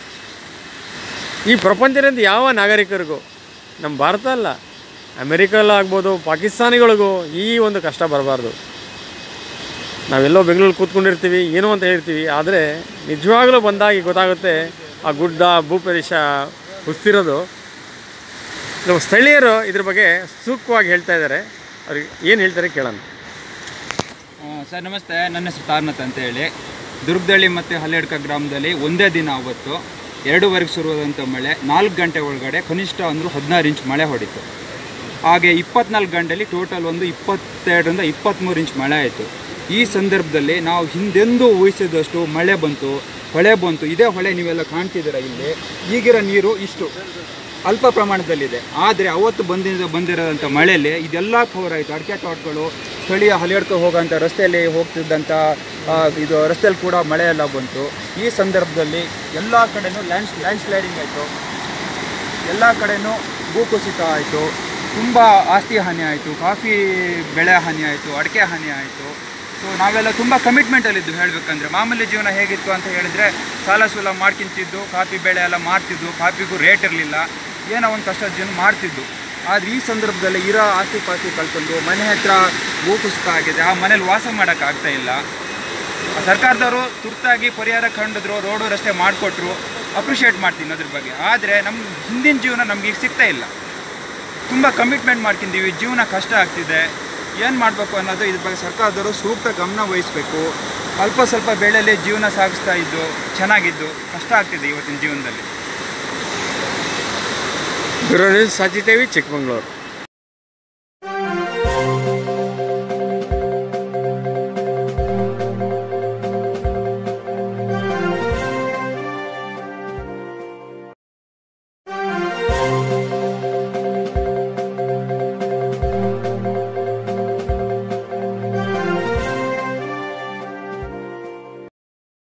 ಈ ಪ್ರಪಂಚದಿಂದ ಯಾವ ನಾಗರಿಕರಿಗೂ ನಮ್ಮ ಭಾರತ ಅಲ್ಲ ಅಮೆರಿಕಲ್ಲ ಆಗ್ಬೋದು ಪಾಕಿಸ್ತಾನಿಗಳಿಗೂ ಈ ಒಂದು ಕಷ್ಟ ಬರಬಾರ್ದು ನಾವೆಲ್ಲೋ ಬೆಂಗಳೂರು ಕೂತ್ಕೊಂಡಿರ್ತೀವಿ ಏನೋ ಅಂತ ಹೇಳ್ತೀವಿ ಆದರೆ ನಿಜವಾಗಲೂ ಬಂದಾಗಿ ಗೊತ್ತಾಗುತ್ತೆ ಆ ಗುಡ್ಡ ಭೂಪ್ರದೇಶ ಹುಸ್ತಿರೋದು ನಮ್ಮ ಸ್ಥಳೀಯರು ಇದ್ರ ಬಗ್ಗೆ ಸೂಕ್ತವಾಗಿ ಹೇಳ್ತಾ ಇದ್ದಾರೆ ಅವ್ರಿಗೆ ಏನು ಹೇಳ್ತಾರೆ ಕೇಳೋಣ ಸರ್ ನಮಸ್ತೆ ನನ್ನ ಹೆಸರು ತಾರ್ನತ್ ಅಂತ ಹೇಳಿ ದುರ್ಗದಳ್ಳಿ ಮತ್ತು ಹಲ್ಲೆಡ್ಕ ಗ್ರಾಮದಲ್ಲಿ ಒಂದೇ ದಿನ ಅವತ್ತು ಎರಡೂವರೆಗೆ ಶುರುವಾದಂಥ ಮಳೆ ನಾಲ್ಕು ಗಂಟೆ ಒಳಗಡೆ ಕನಿಷ್ಠ ಅಂದರೂ ಹದಿನಾರು ಇಂಚ್ ಮಳೆ ಹೊಡಿತು ಹಾಗೆ ಇಪ್ಪತ್ನಾಲ್ಕು ಗಂಟೆಯಲ್ಲಿ ಟೋಟಲ್ ಒಂದು ಇಪ್ಪತ್ತೆರಡರಿಂದ ಇಪ್ಪತ್ತ್ಮೂರು ಇಂಚ್ ಮಳೆ ಆಯಿತು ಈ ಸಂದರ್ಭದಲ್ಲಿ ನಾವು ಹಿಂದೆಂದೂ ಊಹಿಸಿದಷ್ಟು ಮಳೆ ಬಂತು ಹೊಳೆ ಬಂತು ಇದೇ ಹೊಳೆ ನೀವೆಲ್ಲ ಕಾಣ್ತಿದ್ದೀರ ಇಲ್ಲಿ ಈಗಿರೋ ನೀರು ಇಷ್ಟು ಅಲ್ಪ ಪ್ರಮಾಣದಲ್ಲಿದೆ ಆದರೆ ಅವತ್ತು ಬಂದಿದ್ದ ಬಂದಿರೋಂಥ ಮಳೆಯಲ್ಲಿ ಇದೆಲ್ಲ ಕವರ್ ಆಯಿತು ಅಡಿಕೆ ತೋಟಗಳು ಸ್ಥಳೀಯ ಹಲಿಯಡ್ಕೊ ಹೋಗೋಂಥ ರಸ್ತೆಯಲ್ಲಿ ಹೋಗ್ತಿದ್ದಂಥ ಆ, ಇದು ರಸ್ತೆಯಲ್ಲಿ ಕೂಡ ಮಳೆ ಎಲ್ಲ ಬಂತು ಈ ಸಂದರ್ಭದಲ್ಲಿ ಎಲ್ಲ ಕಡೆನೂ ಲ್ಯಾಂಡ್ ಲ್ಯಾಂಡ್ ಸ್ಲೈಡಿಂಗ್ ಆಯಿತು ಎಲ್ಲ ಕಡೆನೂ ಭೂಕುಸಿತ ಆಯಿತು ತುಂಬ ಆಸ್ತಿ ಹಾನಿ ಆಯಿತು ಕಾಫಿ ಬೆಳೆ ಹಾನಿ ಆಯಿತು ಅಡಿಕೆ ಹಾನಿ ಆಯಿತು ಸೊ ನಾವೆಲ್ಲ ತುಂಬ ಕಮಿಟ್ಮೆಂಟಲ್ಲಿದ್ದು ಹೇಳಬೇಕಂದ್ರೆ ಮಾಮೂಲಿ ಜೀವನ ಹೇಗಿತ್ತು ಅಂತ ಹೇಳಿದರೆ ಸಾಲ ಸೂಲ ಮಾಡ್ಕಿಂತಿದ್ದು ಕಾಫಿ ಬೆಳೆ ಎಲ್ಲ ಮಾಡ್ತಿದ್ದು ಕಾಫಿಗೂ ರೇಟ್ ಇರಲಿಲ್ಲ ಏನೋ ಒಂದು ಕಷ್ಟದ ಜೀವನ ಮಾಡ್ತಿದ್ದು ಆದರೆ ಈ ಸಂದರ್ಭದಲ್ಲಿ ಇರೋ ಆಸ್ತಿ ಪಾಸ್ತಿ ಕಳ್ಕೊಂಡು ಮನೆ ಹತ್ರ ಭೂಕುಸಿತ ಆಗಿದೆ ಆ ಮನೇಲಿ ವಾಸ ಮಾಡೋಕ್ಕಾಗ್ತಾ ಇಲ್ಲ ಸರ್ಕಾರದವರು ತುರ್ತಾಗಿ ಪರಿಹಾರ ಕಂಡಿದ್ರು ರೋಡು ರಸ್ತೆ ಮಾಡಿಕೊಟ್ರು ಅಪ್ರಿಷಿಯೇಟ್ ಮಾಡ್ತೀನಿ ಅದ್ರ ಬಗ್ಗೆ ಆದರೆ ನಮ್ಮ ಹಿಂದಿನ ಜೀವನ ನಮ್ಗೆ ಈಗ ಸಿಗ್ತಾ ಇಲ್ಲ ತುಂಬ ಕಮಿಟ್ಮೆಂಟ್ ಮಾಡ್ಕೊಂಡಿದ್ದೀವಿ ಜೀವನ ಕಷ್ಟ ಆಗ್ತಿದೆ ಏನು ಮಾಡಬೇಕು ಅನ್ನೋದು ಇದ್ರ ಬಗ್ಗೆ ಸರ್ಕಾರದವರು ಸೂಕ್ತ ಗಮನ ವಹಿಸಬೇಕು ಅಲ್ಪ ಸ್ವಲ್ಪ ಬೆಳೆಯಲ್ಲಿ ಜೀವನ ಸಾಗಿಸ್ತಾ ಇದ್ದು ಚೆನ್ನಾಗಿದ್ದು ಕಷ್ಟ ಆಗ್ತಿದೆ ಇವತ್ತಿನ ಜೀವನದಲ್ಲಿ bureau news Sachi TV Chikmagalur